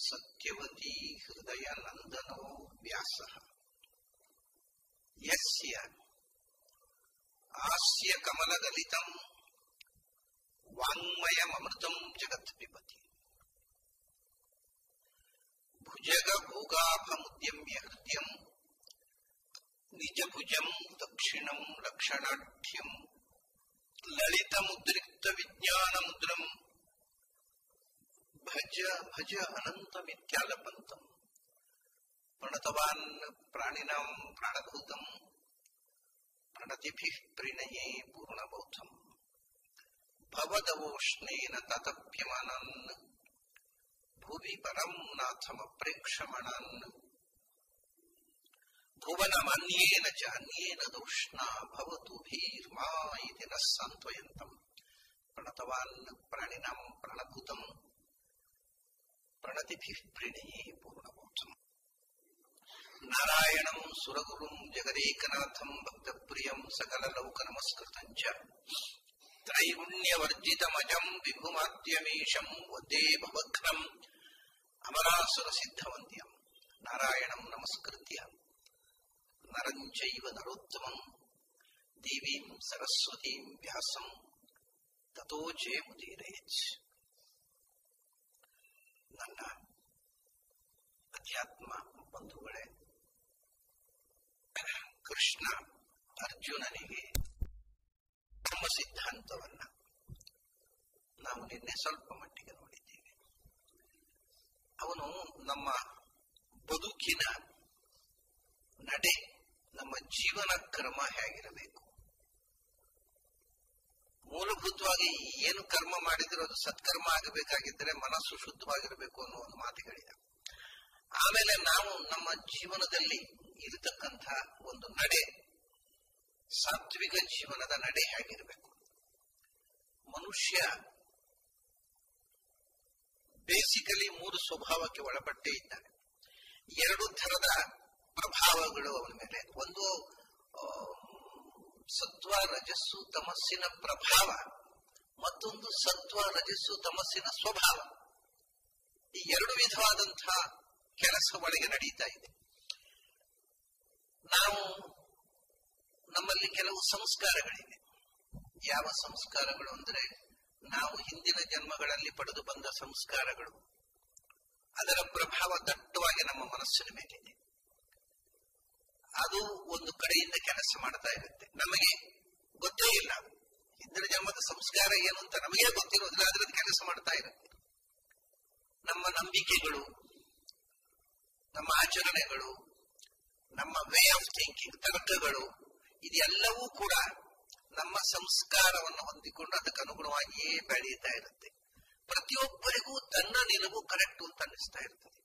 ಸತ್ಯವತಿ ಹೃದಯ ನಂದನೋ ವ್ಯಾಸ ಯಸ್ಯ ಆಸ್ಯ ಕಮಲಗಲಿತಂ ವಾಂಗ್ಮಯಮೃತಂ ಜಗತ್ ಪಿಬತಿ ಭುಜಗ ಭೋಗಾಭಮುದ್ಯಮ್ಯ ಹೃದಯಂ ನಿಜಭುಜಂ ದಕ್ಷಿಣಂ ಲಕ್ಷಣಾಢ್ಯಂ ಲಲಿತ ಮುದ್ರಿಕ್ತ ವಿಜ್ಞಾನ ಮುದ್ರಂ ಭಜ ಭಜ ಅನಂತಮಿತ್ಯಾಲಪಂತಂ ಪ್ರಣತವಾನ್ ಪ್ರಾಣಿನಾಂ ಪ್ರಾಣಭೂತಂ ಪ್ರಣತಿಭಿಃ ಪ್ರಣಯೇ ಪೂರ್ಣಬೌಧಂ ಭವದವೋಷ್ಣೇನ ತತಪ್ಯಮಾನಾನ್ ಭುವಿ ಪರಂ ನಾಥಮಪ್ರೇಕ್ಷಮಣಾನ್ ಭುವನಮನ್ಯೇನ ಚ ಅನ್ಯೇನ ದೋಷ್ಣ ಭವತು ಭೀರ್ಮಾ ಇತಿ ನ ಸಾಂತ್ವಯಂತಂ ಪ್ರಣತವಾನ್ ಪ್ರಾಣಿನಾಂ ಪ್ರಣಭೂತಂ ಪ್ರಣತಿಭಿಃ ಪ್ರಣಯೇ ಪೂರ್ಣಬೋಧಂ ನಾರಾಯಣಂ ಸುರಗುರುಂ ಜಗದೇಕನಾಥಂ ಭಕ್ತಪ್ರಿಯಂ ಸಕಲ ಲೋಕ ನಮಸ್ಕೃತಂ ಚ ತ್ರೈಗುಣ್ಯವರ್ಜಿತಮಜಂ ವಿಭುಮಾದ್ಯಮೀಶಂ ವಂದೇ ಭವಘ್ನಂ ಅಮರಾಸುರ ಸಿದ್ಧವಂದ್ಯಂ ನಾರಾಯಣಂ ನಮಸ್ಕೃತ್ಯ ನರಂಚೈವ ನರೋತ್ತಮಂ ದೇವೀಂ ಸರಸ್ವತೀಂ ವ್ಯಾಸಂ ತಥೋ ಜಯಮುದೀರೇತ್ ನನ್ನ ಅಧ್ಯಾತ್ಮ ಬಂಧುಗಳೇ ಕೃಷ್ಣ ಅರ್ಜುನನಿಗೆ ಧರ್ಮ ಸಿದ್ಧಾಂತವನ್ನ ನಾವು ನಿನ್ನೆ ಸ್ವಲ್ಪ ಮಟ್ಟಿಗೆ ನೋಡಿದ್ದೇವೆ ಅವನು ನಮ್ಮ ಬದುಕಿನ ನಡೆ ನಮ್ಮ ಜೀವನ ಕ್ರಮ ಹೇಗಿರಬೇಕು ಮೂಲಭೂತವಾಗಿ ಏನು ಕರ್ಮ ಮಾಡಿದ್ರೆ ಅದು ಸತ್ಕರ್ಮ ಆಗಬೇಕಾಗಿದ್ದರೆ ಮನಸ್ಸು ಶುದ್ಧವಾಗಿರಬೇಕು ಅನ್ನೋ ಒಂದು ಮಾತುಗಳಿದ ಆಮೇಲೆ ನಾವು ನಮ್ಮ ಜೀವನದಲ್ಲಿ ಇರತಕ್ಕಂಥ ಒಂದು ನಡೆ ಸಾತ್ವಿಕ ಜೀವನದ ನಡೆ ಹೇಗಿರಬೇಕು ಮನುಷ್ಯ ಬೇಸಿಕಲಿ ಮೂರು ಸ್ವಭಾವಕ್ಕೆ ಒಳಪಟ್ಟೇ ಇದ್ದಾನೆ ಎರಡು ಥರದ ಪ್ರಭಾವಗಳು ಅವನ ಮೇಲೆ ಒಂದು ಸತ್ವ ರಜಸ್ಸು ತಮಸ್ಸಿನ ಪ್ರಭಾವ ಮತ್ತೊಂದು ಸತ್ವ ರಜಸ್ಸು ತಮಸ್ಸಿನ ಸ್ವಭಾವ ಈ ಎರಡು ವಿಧವಾದಂತಹ ಕೆಲಸ ಒಳಗೆ ನಡೀತಾ ಇದೆ ನಾವು ನಮ್ಮಲ್ಲಿ ಕೆಲವು ಸಂಸ್ಕಾರಗಳಿವೆ ಯಾವ ಸಂಸ್ಕಾರಗಳು ಅಂದ್ರೆ ನಾವು ಹಿಂದಿನ ಜನ್ಮಗಳಲ್ಲಿ ಪಡೆದು ಬಂದ ಸಂಸ್ಕಾರಗಳು ಅದರ ಪ್ರಭಾವ ದಟ್ಟವಾಗಿ ನಮ್ಮ ಮನಸ್ಸಿನ ಮೇಲಿದೆ ಅದು ಒಂದು ಕಡೆಯಿಂದ ಕೆಲಸ ಮಾಡ್ತಾ ಇರುತ್ತೆ ನಮಗೆ ಗೊತ್ತೇ ಇಲ್ಲ ಹಿಂದಿನ ಜನ್ಮದ ಸಂಸ್ಕಾರ ಏನು ಅಂತ ನಮಗೆ ಗೊತ್ತಿರೋದಿಲ್ಲ ಅದರದ್ದು ಕೆಲಸ ಮಾಡ್ತಾ ಇರುತ್ತೆ ನಮ್ಮ ನಂಬಿಕೆಗಳು ನಮ್ಮ ಆಚರಣೆಗಳು ನಮ್ಮ ವೇ ಆಫ್ ಥಿಂಕಿಂಗ್ ತರ್ಕಗಳು ಇದೆಲ್ಲವೂ ಕೂಡ ನಮ್ಮ ಸಂಸ್ಕಾರವನ್ನು ಹೊಂದಿಕೊಂಡು ಅದಕ್ಕೆ ಅನುಗುಣವಾಗಿಯೇ ಬೆಳೆಯುತ್ತಾ ಇರುತ್ತೆ ಪ್ರತಿಯೊಬ್ಬರಿಗೂ ತನ್ನ ನಿಲುವು ಕರೆಕ್ಟ್ ಅಂತ ಅನ್ನಿಸ್ತಾ ಇರ್ತದೆ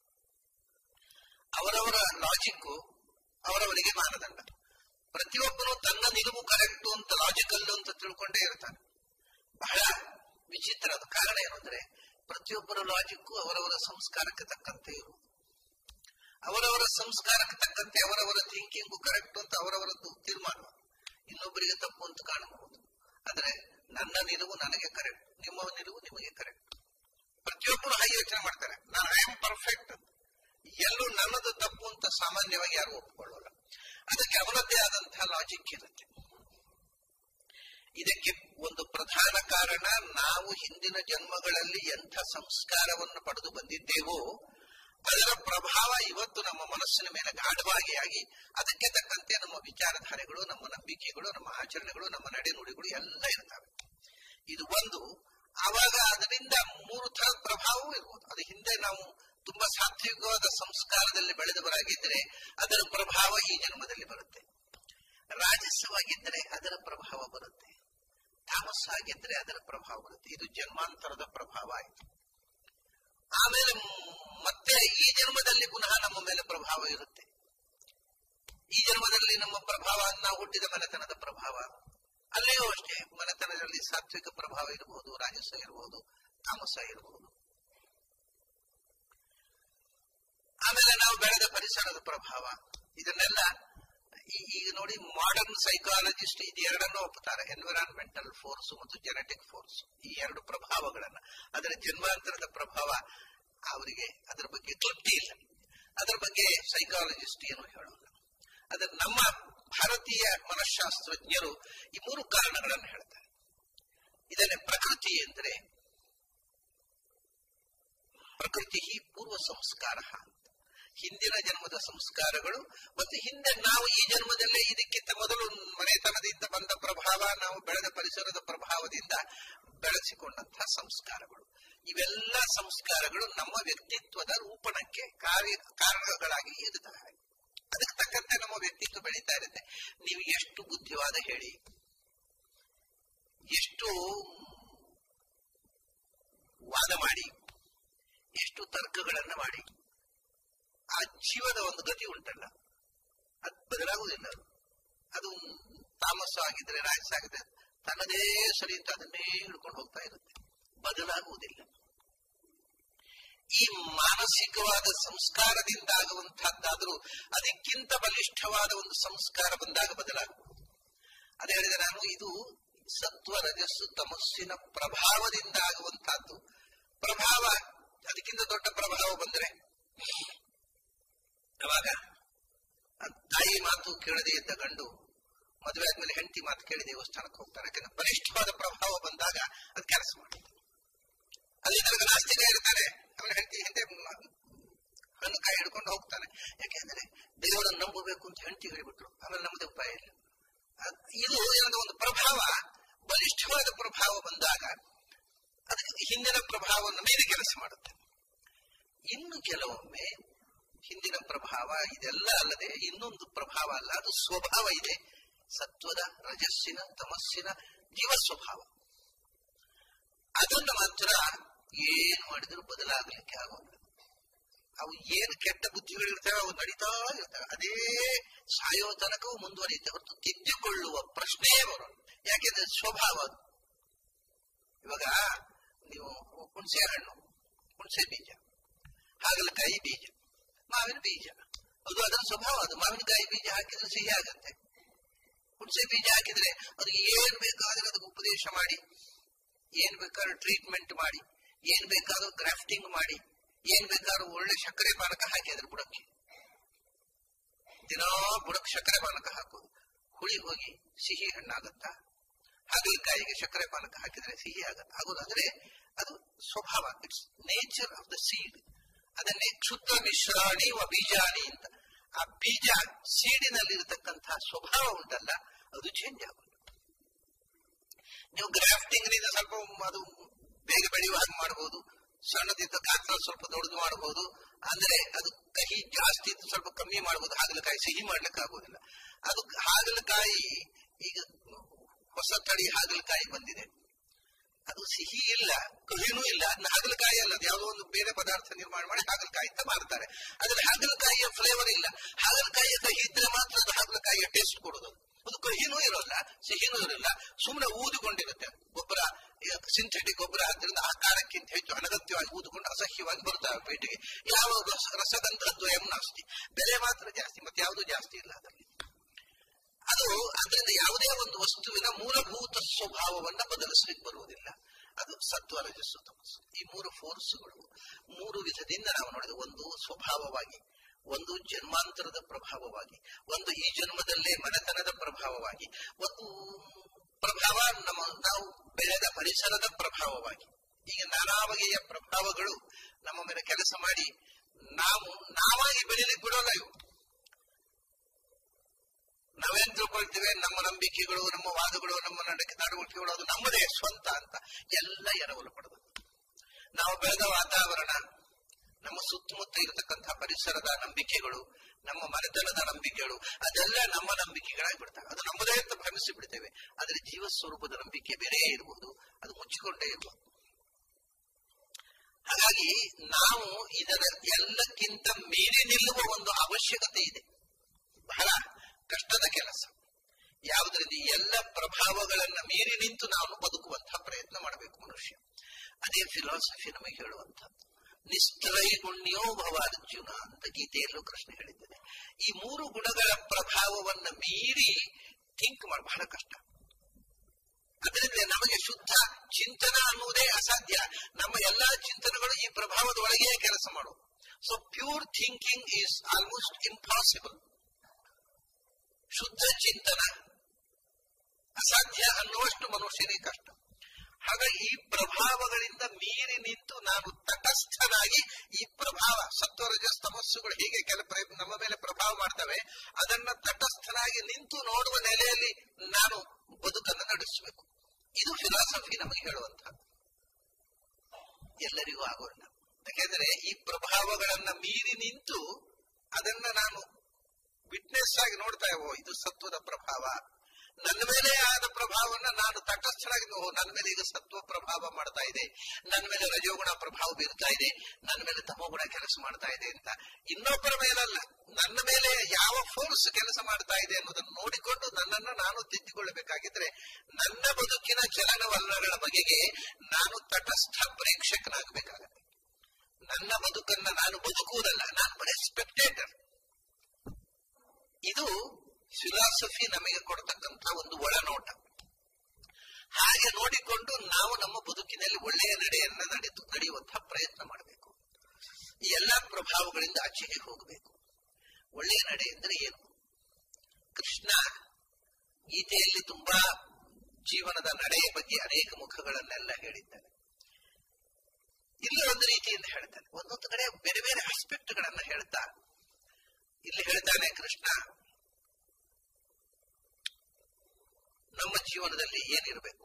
ಅವರವರ ಲಾಜಿಕ್ ಅವರವರಿಗೆ ಮಾನದಂಡ ಪ್ರತಿಯೊಬ್ಬನು ತನ್ನ ನಿಲುವು ಕರೆಕ್ಟ್ ಅಂತ ಲಾಜಿಕಲ್ ಅಂತ ತಿಳ್ಕೊಂಡೇ ಇರ್ತಾನೆ ಬಹಳ ವಿಚಿತ್ರ ಅದು ಕಾರಣ ಏನು ಅಂದ್ರೆ ಪ್ರತಿಯೊಬ್ಬರ ಲಾಜಿಕ್ಕು ಅವರವರ ಸಂಸ್ಕಾರಕ್ಕೆ ತಕ್ಕಂತೆ ಇರುವುದು ಅವರವರ ಸಂಸ್ಕಾರಕ್ಕೆ ತಕ್ಕಂತೆ ಅವರವರ ಥಿಂಕಿಂಗು ಕರೆಕ್ಟ್ ಅಂತ ಅವರವರದ್ದು ತೀರ್ಮಾನ ಇನ್ನೊಬ್ಬರಿಗೆ ತಪ್ಪು ಅಂತ ಕಾಣಬಹುದು ಆದ್ರೆ ನನ್ನ ನಿಲುವು ನನಗೆ ಕರೆಕ್ಟ್ ನಿಮ್ಮ ನಿಲುವು ನಿಮಗೆ ಕರೆಕ್ಟ್ ಪ್ರತಿಯೊಬ್ಬರು ಹಾಗೆ ಯೋಚನೆ ಮಾಡ್ತಾರೆ ನಾನು ಐ ಆಮ್ ಪರ್ಫೆಕ್ಟ್ ಎಲ್ಲೂ ನನ್ನದು ತಪ್ಪು ಅಂತ ಸಾಮಾನ್ಯವಾಗಿ ಯಾರು ಒಪ್ಪಿಕೊಳ್ಳೋಲ್ಲ ಅದಕ್ಕೆ ಅವನದ್ದೇ ಆದಂತಹ ಲಾಜಿಕ್ ಇರುತ್ತೆ ಇದಕ್ಕೆ ಒಂದು ಪ್ರಧಾನ ಕಾರಣ ನಾವು ಹಿಂದಿನ ಜನ್ಮಗಳಲ್ಲಿ ಎಂಥ ಸಂಸ್ಕಾರವನ್ನು ಪಡೆದು ಬಂದಿದ್ದೇವೋ ಅದರ ಪ್ರಭಾವ ಇವತ್ತು ನಮ್ಮ ಮನಸ್ಸಿನ ಮೇಲೆ ಗಾಢವಾಗಿ ಆಗಿ ಅದಕ್ಕೆ ತಕ್ಕಂತೆ ನಮ್ಮ ವಿಚಾರಧಾರೆಗಳು ನಮ್ಮ ನಂಬಿಕೆಗಳು ನಮ್ಮ ಆಚರಣೆಗಳು ನಮ್ಮ ನಡೆನುಡಿಗಳು ಎಲ್ಲ ಇರ್ತವೆ ಇದು ಒಂದು ಆವಾಗ ಅದರಿಂದ ಮೂರು ಥರದ ಪ್ರಭಾವವೂ ಇರ್ಬೋದು ಅದು ಹಿಂದೆ ನಾವು ತುಂಬಾ ಸಾತ್ವಿಕವಾದ ಸಂಸ್ಕಾರದಲ್ಲಿ ಬೆಳೆದವರಾಗಿದ್ದರೆ ಅದರ ಪ್ರಭಾವ ಈ ಜನ್ಮದಲ್ಲಿ ಬರುತ್ತೆ ರಾಜಸ್ವವಾಗಿದ್ದರೆ ಅದರ ಪ್ರಭಾವ ಬರುತ್ತೆ ತಾಮಸ ಆಗಿದ್ರೆ ಅದರ ಪ್ರಭಾವ ಬರುತ್ತೆ ಇದು ಜನ್ಮಾಂತರದ ಪ್ರಭಾವ ಆಯಿತು ಆಮೇಲೆ ಮತ್ತೆ ಈ ಜನ್ಮದಲ್ಲಿ ಪುನಃ ನಮ್ಮ ಮೇಲೆ ಪ್ರಭಾವ ಇರುತ್ತೆ ಈ ಜನ್ಮದಲ್ಲಿ ನಮ್ಮ ಪ್ರಭಾವ ನಾವು ಹುಟ್ಟಿದ ಮನೆತನದ ಪ್ರಭಾವ ಅಲ್ಲಿಯೂ ಅಷ್ಟೇ ಮನೆತನದಲ್ಲಿ ಸಾತ್ವಿಕ ಪ್ರಭಾವ ಇರಬಹುದು ರಾಜಸ ಇರಬಹುದು ತಾಮಸ ಇರಬಹುದು ಆಮೇಲೆ ನಾವು ಬೆಳೆದ ಪರಿಸರದ ಪ್ರಭಾವ ಇದನ್ನೆಲ್ಲ ಈಗ ನೋಡಿ ಮಾಡರ್ನ್ ಸೈಕಾಲಜಿಸ್ಟ್ ಇದು ಎರಡನ್ನೂ ಒಪ್ಪುತ್ತಾರೆ ಎನ್ವಿರಾನ್ಮೆಂಟಲ್ ಫೋರ್ಸ್ ಮತ್ತು ಜೆನೆಟಿಕ್ ಫೋರ್ಸ್ ಈ ಎರಡು ಪ್ರಭಾವಗಳನ್ನ ಅದರ ಜನ್ಮಾಂತರದ ಪ್ರಭಾವ ಅವರಿಗೆ ಅದರ ಬಗ್ಗೆ ತೃಪ್ತಿ ಇಲ್ಲ ಅದರ ಬಗ್ಗೆ ಸೈಕಾಲಜಿಸ್ಟ್ ಏನು ಹೇಳೋಲ್ಲ ಅದರ ನಮ್ಮ ಭಾರತೀಯ ಮನಃಶಾಸ್ತ್ರಜ್ಞರು ಈ ಮೂರು ಕಾರಣಗಳನ್ನು ಹೇಳ್ತಾರೆ ಇದನ್ನೇ ಪ್ರಕೃತಿ ಎಂದರೆ ಪ್ರಕೃತಿ ಪೂರ್ವ ಸಂಸ್ಕಾರ ಅಂತ ಹಿಂದಿನ ಜನ್ಮದ ಸಂಸ್ಕಾರಗಳು ಮತ್ತು ಹಿಂದೆ ನಾವು ಈ ಜನ್ಮದಲ್ಲೇ ಇದಕ್ಕಿಂತ ಮೊದಲು ಮನೆತನದಿಂದ ಬಂದ ಪ್ರಭಾವ ನಾವು ಬೆಳೆದ ಪರಿಸರದ ಪ್ರಭಾವದಿಂದ ಬೆಳೆಸಿಕೊಂಡಂತಹ ಸಂಸ್ಕಾರಗಳು ಇವೆಲ್ಲ ಸಂಸ್ಕಾರಗಳು ನಮ್ಮ ವ್ಯಕ್ತಿತ್ವದ ರೂಪಣಕ್ಕೆ ಕಾರ್ಯ ಕಾರಣಗಳಾಗಿ ಇರುತ್ತವೆ ಅದಕ್ಕೆ ತಕ್ಕಂತೆ ನಮ್ಮ ವ್ಯಕ್ತಿತ್ವ ಬೆಳೀತಾ ಇರುತ್ತೆ ನೀವು ಎಷ್ಟು ಬುದ್ಧಿವಾದ ಹೇಳಿ ಎಷ್ಟು ವಾದ ಮಾಡಿ ಎಷ್ಟು ತರ್ಕಗಳನ್ನ ಮಾಡಿ ಆ ಜೀವದ ಒಂದು ಗತಿ ಉಂಟಲ್ಲ ಅದು ಬದಲಾಗುವುದಿಲ್ಲ ಅದು ಅದು ತಾಮಸ ಆಗಿದ್ರೆ ರಾಜಸ ಆಗಿದ್ರೆ ತನ್ನದೇ ಸರಿ ಅಂತ ಅದನ್ನೇ ಹಿಡ್ಕೊಂಡು ಹೋಗ್ತಾ ಇರುತ್ತೆ ಬದಲಾಗುವುದಿಲ್ಲ ಈ ಮಾನಸಿಕವಾದ ಸಂಸ್ಕಾರದಿಂದ ಆಗುವಂತಹದ್ದಾದರೂ ಅದಕ್ಕಿಂತ ಬಲಿಷ್ಠವಾದ ಒಂದು ಸಂಸ್ಕಾರ ಬಂದಾಗ ಬದಲಾಗುವುದು ಅದೇ ಹೇಳಿದೆ ನಾನು ಇದು ಸತ್ವ ರಜಸ್ಸು ತಮಸ್ಸಿನ ಪ್ರಭಾವದಿಂದ ಆಗುವಂತಹದ್ದು ಪ್ರಭಾವ ಅದಕ್ಕಿಂತ ದೊಡ್ಡ ಪ್ರಭಾವ ಬಂದರೆ ಅವಾಗ ತಾಯಿ ಮಾತು ಕೇಳದೆ ಇದ್ದ ಗಂಡು ಮದುವೆ ಆದ್ಮೇಲೆ ಹೆಂಡತಿ ಮಾತು ಕೇಳಿ ದೇವಸ್ಥಾನಕ್ಕೆ ಹೋಗ್ತಾರೆ ಯಾಕಂದ್ರೆ ಬಲಿಷ್ಠವಾದ ಪ್ರಭಾವ ಬಂದಾಗ ಅದು ಕೆಲಸ ಮಾಡುತ್ತೆ ಅಲ್ಲಿ ನನಗೆ ನಾಸ್ತಿಕ ಇರ್ತಾನೆ ಅವನ ಹೆಂಡತಿ ಹಿಂದೆ ಹಣ್ಣು ಕಾಯಿ ಹಿಡ್ಕೊಂಡು ಹೋಗ್ತಾನೆ ಯಾಕೆಂದ್ರೆ ದೇವರನ್ನು ನಂಬಬೇಕು ಅಂತ ಹೆಂಡತಿ ಹೇಳಿಬಿಟ್ರು ಆಮೇಲೆ ನಮ್ಮದೇ ಉಪಾಯ ಇಲ್ಲ ಇದು ಏನೋ ಒಂದು ಪ್ರಭಾವ ಬಲಿಷ್ಠವಾದ ಪ್ರಭಾವ ಬಂದಾಗ ಅದಕ್ಕೆ ಹಿಂದಿನ ಪ್ರಭಾವವನ್ನು ಮೇಲೆ ಕೆಲಸ ಮಾಡುತ್ತೆ ಇನ್ನು ಕೆಲವೊಮ್ಮೆ ಹಿಂದಿನ ಪ್ರಭಾವ ಇದೆಲ್ಲ ಅಲ್ಲದೆ ಇನ್ನೊಂದು ಪ್ರಭಾವ ಅಲ್ಲ ಅದು ಸ್ವಭಾವ ಇದೆ ಸತ್ವದ ರಜಸ್ಸಿನ ತಮಸ್ಸಿನ ಜೀವ ಸ್ವಭಾವ ಅದನ್ನು ಮಾತ್ರ ಏನು ಮಾಡಿದ್ರು ಬದಲಾಗಲಿಕ್ಕೆ ಆಗೋಲ್ಲ ಅವು ಏನು ಕೆಟ್ಟ ಬುದ್ಧಿಗಳಿರ್ತವೆ ಅವು ನಡೀತಾ ಇರ್ತವೆ ಅದೇ ಸಾಯೋ ತನಕವೂ ಮುಂದುವರಿಯುತ್ತೆ ಹೊರತು ತಿದ್ದಿಕೊಳ್ಳುವ ಪ್ರಶ್ನೆಯೇ ಬರೋಲ್ಲ ಯಾಕೆಂದ್ರೆ ಸ್ವಭಾವ ಅದು ಇವಾಗ ನೀವು ಹುಣಸೆ ಹಣ್ಣು ಹುಣಸೆ ಬೀಜ ಹಾಗಲಕಾಯಿ ಬೀಜ ಮಾವಿನ ಬೀಜ ಅದು ಅದರ ಸ್ವಭಾವ ಅದು ಮಾವಿನಕಾಯಿ ಬೀಜ ಹಾಕಿದ್ರೆ ಸಿಹಿ ಆಗತ್ತೆ ಹುಣಸೆ ಬೀಜ ಹಾಕಿದ್ರೆ ಅದಕ್ಕೆ ಏನ್ ಬೇಕಾದ್ರೆ ಅದಕ್ಕೆ ಉಪದೇಶ ಮಾಡಿ ಏನ್ ಬೇಕಾದ್ರೂ ಟ್ರೀಟ್ಮೆಂಟ್ ಮಾಡಿ ಏನ್ ಬೇಕಾದ್ರೂ ಗ್ರಾಫ್ಟಿಂಗ್ ಮಾಡಿ ಏನ್ ಬೇಕಾದ್ರೂ ಒಳ್ಳೆ ಸಕ್ಕರೆ ಪಾನಕ ಹಾಕಿ ಅದ್ರ ಬುಡಕ್ಕೆ ದಿನಾ ಬುಡಕ್ ಸಕ್ಕರೆ ಪಾನಕ ಹಾಕೋದು ಹುಳಿ ಹೋಗಿ ಸಿಹಿ ಹಣ್ಣಾಗತ್ತಾ ಹಾಗಲಕಾಯಿಗೆ ಸಕ್ಕರೆ ಪಾನಕ ಹಾಕಿದ್ರೆ ಸಿಹಿ ಆಗತ್ತೆ ಆಗೋದಾದ್ರೆ ಅದು ಸ್ವಭಾವ it's nature of the seed ಅದನ್ನೇ ಕ್ಷುದ್ರ ಮಿಶ್ರಾಣಿ ವ ಬೀಜಾಣಿ ಅಂತ ಆ ಬೀಜ ಸೀಡಿನಲ್ಲಿರತಕ್ಕಂತಹ ಸ್ವಭಾವ ಉಂಟಲ್ಲ ಅದು ಚೇಂಜ್ ಆಗೋದು ನೀವು ಗ್ರಾಫ್ಟಿಂಗ್ ನಿಂದ ಸ್ವಲ್ಪ ಅದು ಬೇಗ ಬೆಳೆಯುವ ಹಾಗೆ ಮಾಡಬಹುದು ಸಣ್ಣದಿದ್ದ ಗಾತ್ರ ಸ್ವಲ್ಪ ದೊಡ್ಡದು ಮಾಡಬಹುದು ಅಂದ್ರೆ ಅದು ಕಹಿ ಜಾಸ್ತಿ ಇದ್ದು ಸ್ವಲ್ಪ ಕಮ್ಮಿ ಮಾಡಬಹುದು ಹಾಗಲಕಾಯಿ ಸಿಹಿ ಮಾಡ್ಲಿಕ್ಕೆ ಆಗೋದಿಲ್ಲ ಅದು ಹಾಗಲಕಾಯಿ ಈಗ ಹೊಸ ತಳಿ ಹಾಗಲಕಾಯಿ ಬಂದಿದೆ ಅದು ಸಿಹಿ ಇಲ್ಲ ಕಹಿನೂ ಇಲ್ಲ ಅದನ್ನ ಹಾಗಲಕಾಯಿ ಅಲ್ಲ ಅದು ಯಾವುದೋ ಒಂದು ಬೇರೆ ಪದಾರ್ಥ ನಿರ್ಮಾಣ ಮಾಡಿ ಹಾಗಲಕಾಯಿ ಅಂತ ಮಾರ್ತಾರೆ ಆದ್ರೆ ಹಾಗಲಕಾಯಿಯ ಫ್ಲೇವರ್ ಇಲ್ಲ ಹಾಗಲಕಾಯಿಯ ಕಹಿ ಇದ್ರೆ ಮಾತ್ರ ಅದು ಹಾಗಲಕಾಯಿಯ ಟೇಸ್ಟ್ ಕೊಡೋದು ಅದು ಕಹಿನೂ ಇರೋಲ್ಲ ಸಿಹಿನೂ ಇರಲ್ಲ ಸುಮ್ಮನೆ ಊದಿಕೊಂಡಿರುತ್ತೆ ಗೊಬ್ಬರ ಸಿಂಥೆಟಿಕ್ ಗೊಬ್ಬರ ಆದ್ದರಿಂದ ಆಕಾರಕ್ಕಿಂತ ಹೆಚ್ಚು ಅನಗತ್ಯವಾಗಿ ಊದಿಕೊಂಡು ಅಸಹ್ಯವಾಗಿ ಬರುತ್ತವೆ ಪೇಟೆಗೆ ಯಾವ ರಸಗಂಧದ್ವಯಂ ನಾಸ್ತಿ ಬೆಲೆ ಮಾತ್ರ ಜಾಸ್ತಿ ಮತ್ತೆ ಯಾವುದು ಜಾಸ್ತಿ ಇಲ್ಲ ಅದರಲ್ಲಿ ಅದು ಅದರಿಂದ ಯಾವುದೇ ಒಂದು ವಸ್ತುವಿನ ಮೂಲಭೂತ ಸ್ವಭಾವವನ್ನ ಬದಲಿಸಲಿಕ್ಕೆ ಬರುವುದಿಲ್ಲ ಅದು ಸತ್ವ ರಜಸ್ಸು ತಮಸ್ಸು ಈ ಮೂರು ಫೋರ್ಸ್ಗಳು ಮೂರು ವಿಧದಿಂದ ನಾವು ನೋಡಿದ ಒಂದು ಸ್ವಭಾವವಾಗಿ ಒಂದು ಜನ್ಮಾಂತರದ ಪ್ರಭಾವವಾಗಿ ಒಂದು ಈ ಜನ್ಮದಲ್ಲೇ ಮನೆತನದ ಪ್ರಭಾವವಾಗಿ ಒಂದು ಪ್ರಭಾವ ನಮ್ಮ ನಾವು ಬೆಳೆದ ಪರಿಸರದ ಪ್ರಭಾವವಾಗಿ ಈಗ ನಾನಾ ಬಗೆಯ ಪ್ರಭಾವಗಳು ನಮ್ಮ ಮೇಲೆ ಕೆಲಸ ಮಾಡಿ ನಾವು ನಾವಾಗಿ ಬೆಳೀಲಿಕ್ಕೆ ಬಿಡೋಲ್ಲ ಇವು ನಾವೇನ್ ತಿಳ್ಕೊಳ್ತೇವೆ ನಮ್ಮ ನಂಬಿಕೆಗಳು ನಮ್ಮ ವಾದಗಳು ನಮ್ಮ ನಡಕೆ ನಡವಳಿಕೆಗಳು ಅದು ನಮ್ಮದೇ ಸ್ವಂತ ಅಂತ ಎಲ್ಲ ಎರವಲು ಪಡೆದು ನಾವು ಬೆಳೆದ ವಾತಾವರಣ ನಮ್ಮ ಸುತ್ತಮುತ್ತ ಇರತಕ್ಕಂತಹ ಪರಿಸರದ ನಂಬಿಕೆಗಳು ನಮ್ಮ ಮನೆತನದ ನಂಬಿಕೆಗಳು ಅದೆಲ್ಲ ನಮ್ಮ ನಂಬಿಕೆಗಳಾಗಿ ಬಿಡ್ತವೆ ಅದು ನಮ್ಮದೇ ಅಂತ ಭ್ರಮಿಸಿ ಬಿಡ್ತೇವೆ ಆದರೆ ಜೀವ ಸ್ವರೂಪದ ನಂಬಿಕೆ ಬೇರೆ ಇರಬಹುದು ಅದು ಮುಚ್ಚಿಕೊಂಡೇ ಇರಬಹುದು ಹಾಗಾಗಿ ನಾವು ಇದರ ಎಲ್ಲಕ್ಕಿಂತ ಮೀರಿ ನಿಲ್ಲುವ ಒಂದು ಅವಶ್ಯಕತೆ ಇದೆ ಬಹಳ ಕಷ್ಟದ ಕೆಲಸ ಯಾವುದರಿಂದ ಈ ಎಲ್ಲ ಪ್ರಭಾವಗಳನ್ನ ಮೀರಿ ನಿಂತು ನಾವು ಬದುಕುವಂತಹ ಪ್ರಯತ್ನ ಮಾಡಬೇಕು ಮನುಷ್ಯ ಅದೇ ಫಿಲಾಸಫಿ ನಮಗೆ ಹೇಳುವಂತಹದ್ದು ನಿಷ್ಠೈಗುಣ್ಯೋ ಭವ ಅರ್ಜುನ ಅಂತ ಗೀತೆಯಲ್ಲೂ ಕೃಷ್ಣ ಹೇಳಿದ್ದೇನೆ ಈ ಮೂರು ಗುಣಗಳ ಪ್ರಭಾವವನ್ನ ಮೀರಿ ಥಿಂಕ್ ಮಾಡಿ ಬಹಳ ಕಷ್ಟ ಅದರಿಂದ ನಮಗೆ ಶುದ್ಧ ಚಿಂತನ ಅನ್ನುವುದೇ ಅಸಾಧ್ಯ ನಮ್ಮ ಎಲ್ಲಾ ಚಿಂತನೆಗಳು ಈ ಪ್ರಭಾವದ ಒಳಗೆ ಕೆಲಸ ಮಾಡು so pure thinking is almost impossible ಶುದ್ಧ ಚಿಂತನ ಅಸಾಧ್ಯ ಅನ್ನುವಷ್ಟು ಮನುಷ್ಯನಿಗೆ ಕಷ್ಟ ಹಾಗಾಗಿ ಈ ಪ್ರಭಾವಗಳಿಂದ ಮೀರಿ ನಿಂತು ನಾನು ತಟಸ್ಥನಾಗಿ ಈ ಪ್ರಭಾವ ಸತ್ವರಜಸ್ ತಮಸ್ಸುಗಳು ಹೀಗೆ ಕೆಲ ಪ್ರ- ನಮ್ಮ ಮೇಲೆ ಪ್ರಭಾವ ಮಾಡ್ತವೆ ಅದನ್ನ ತಟಸ್ಥನಾಗಿ ನಿಂತು ನೋಡುವ ನೆಲೆಯಲ್ಲಿ ನಾನು ಬದುಕನ್ನು ನಡೆಸಬೇಕು ಇದು ಫಿಲಾಸಫಿ ನಮಗೆ ಹೇಳುವಂತಹದ್ದು ಎಲ್ಲರಿಗೂ ಆಗೋಲ್ಲ ಯಾಕೆಂದ್ರೆ ಈ ಪ್ರಭಾವಗಳನ್ನ ಮೀರಿ ನಿಂತು ಅದನ್ನ ನಾನು ವಿಟ್ನೆಸ್ ಆಗಿ ನೋಡ್ತಾ ಓ ಇದು ಸತ್ವದ ಪ್ರಭಾವ ನನ್ನ ಮೇಲೆ ಆದ ಪ್ರಭಾವವನ್ನ ನಾನು ತಟಸ್ಥನಾಗಿ ಓ ನನ್ನ ಮೇಲೆ ಈಗ ಸತ್ವ ಪ್ರಭಾವ ಮಾಡ್ತಾ ಇದೆ ನನ್ನ ಮೇಲೆ ರಜೋಗುಣ ಪ್ರಭಾವ ಬೀರ್ತಾ ಇದೆ ನನ್ನ ಮೇಲೆ ತಮೋಗುಣ ಕೆಲಸ ಮಾಡ್ತಾ ಇದೆ ಅಂತ ಇನ್ನೊಬ್ಬರ ಮೇಲಲ್ಲ ನನ್ನ ಮೇಲೆ ಯಾವ ಫೋರ್ಸ್ ಕೆಲಸ ಮಾಡ್ತಾ ಇದೆ ಅನ್ನೋದನ್ನು ನೋಡಿಕೊಂಡು ನನ್ನನ್ನು ನಾನು ತಿದ್ದಿಕೊಳ್ಳಬೇಕಾಗಿದ್ರೆ ನನ್ನ ಬದುಕಿನ ಚಲನವಲನಗಳ ಬಗೆಗೆ ನಾನು ತಟಸ್ಥ ಪ್ರೇಕ್ಷಕನಾಗಬೇಕಾಗತ್ತೆ ನನ್ನ ಬದುಕನ್ನ ನಾನು ಬದುಕುವುದಲ್ಲ ನಾನು ಬರೀ ಸ್ಪೆಕ್ಟೇಟರ್ ಇದು ಫಿಲಾಸಫಿ ನಮಗೆ ಕೊಡತಕ್ಕಂತ ಒಂದು ಒಳನೋಟ ಹಾಗೆ ನೋಡಿಕೊಂಡು ನಾವು ನಮ್ಮ ಬದುಕಿನಲ್ಲಿ ಒಳ್ಳೆಯ ನಡೆಯನ್ನ ನಡೆದು ನಡೆಯುವಂತಹ ಪ್ರಯತ್ನ ಮಾಡಬೇಕು ಈ ಎಲ್ಲಾ ಪ್ರಭಾವಗಳಿಂದ ಆಚೆಗೆ ಹೋಗಬೇಕು ಒಳ್ಳೆಯ ನಡೆ ಎಂದರೆ ಏನು ಕೃಷ್ಣ ಗೀತೆಯಲ್ಲಿ ತುಂಬಾ ಜೀವನದ ನಡೆಯ ಬಗ್ಗೆ ಅನೇಕ ಮುಖಗಳನ್ನೆಲ್ಲ ಹೇಳಿದ್ದಾನೆ ಇಲ್ಲಿ ಒಂದು ರೀತಿಯಿಂದ ಹೇಳ್ತಾನೆ ಒಂದೊಂದು ಕಡೆ ಬೇರೆ ಬೇರೆ ಆಸ್ಪೆಕ್ಟ್ ಗಳನ್ನ ಹೇಳ್ತಾ ಇಲ್ಲಿ ಹೇಳ್ತಾನೆ ಕೃಷ್ಣ ನಮ್ಮ ಜೀವನದಲ್ಲಿ ಏನಿರಬೇಕು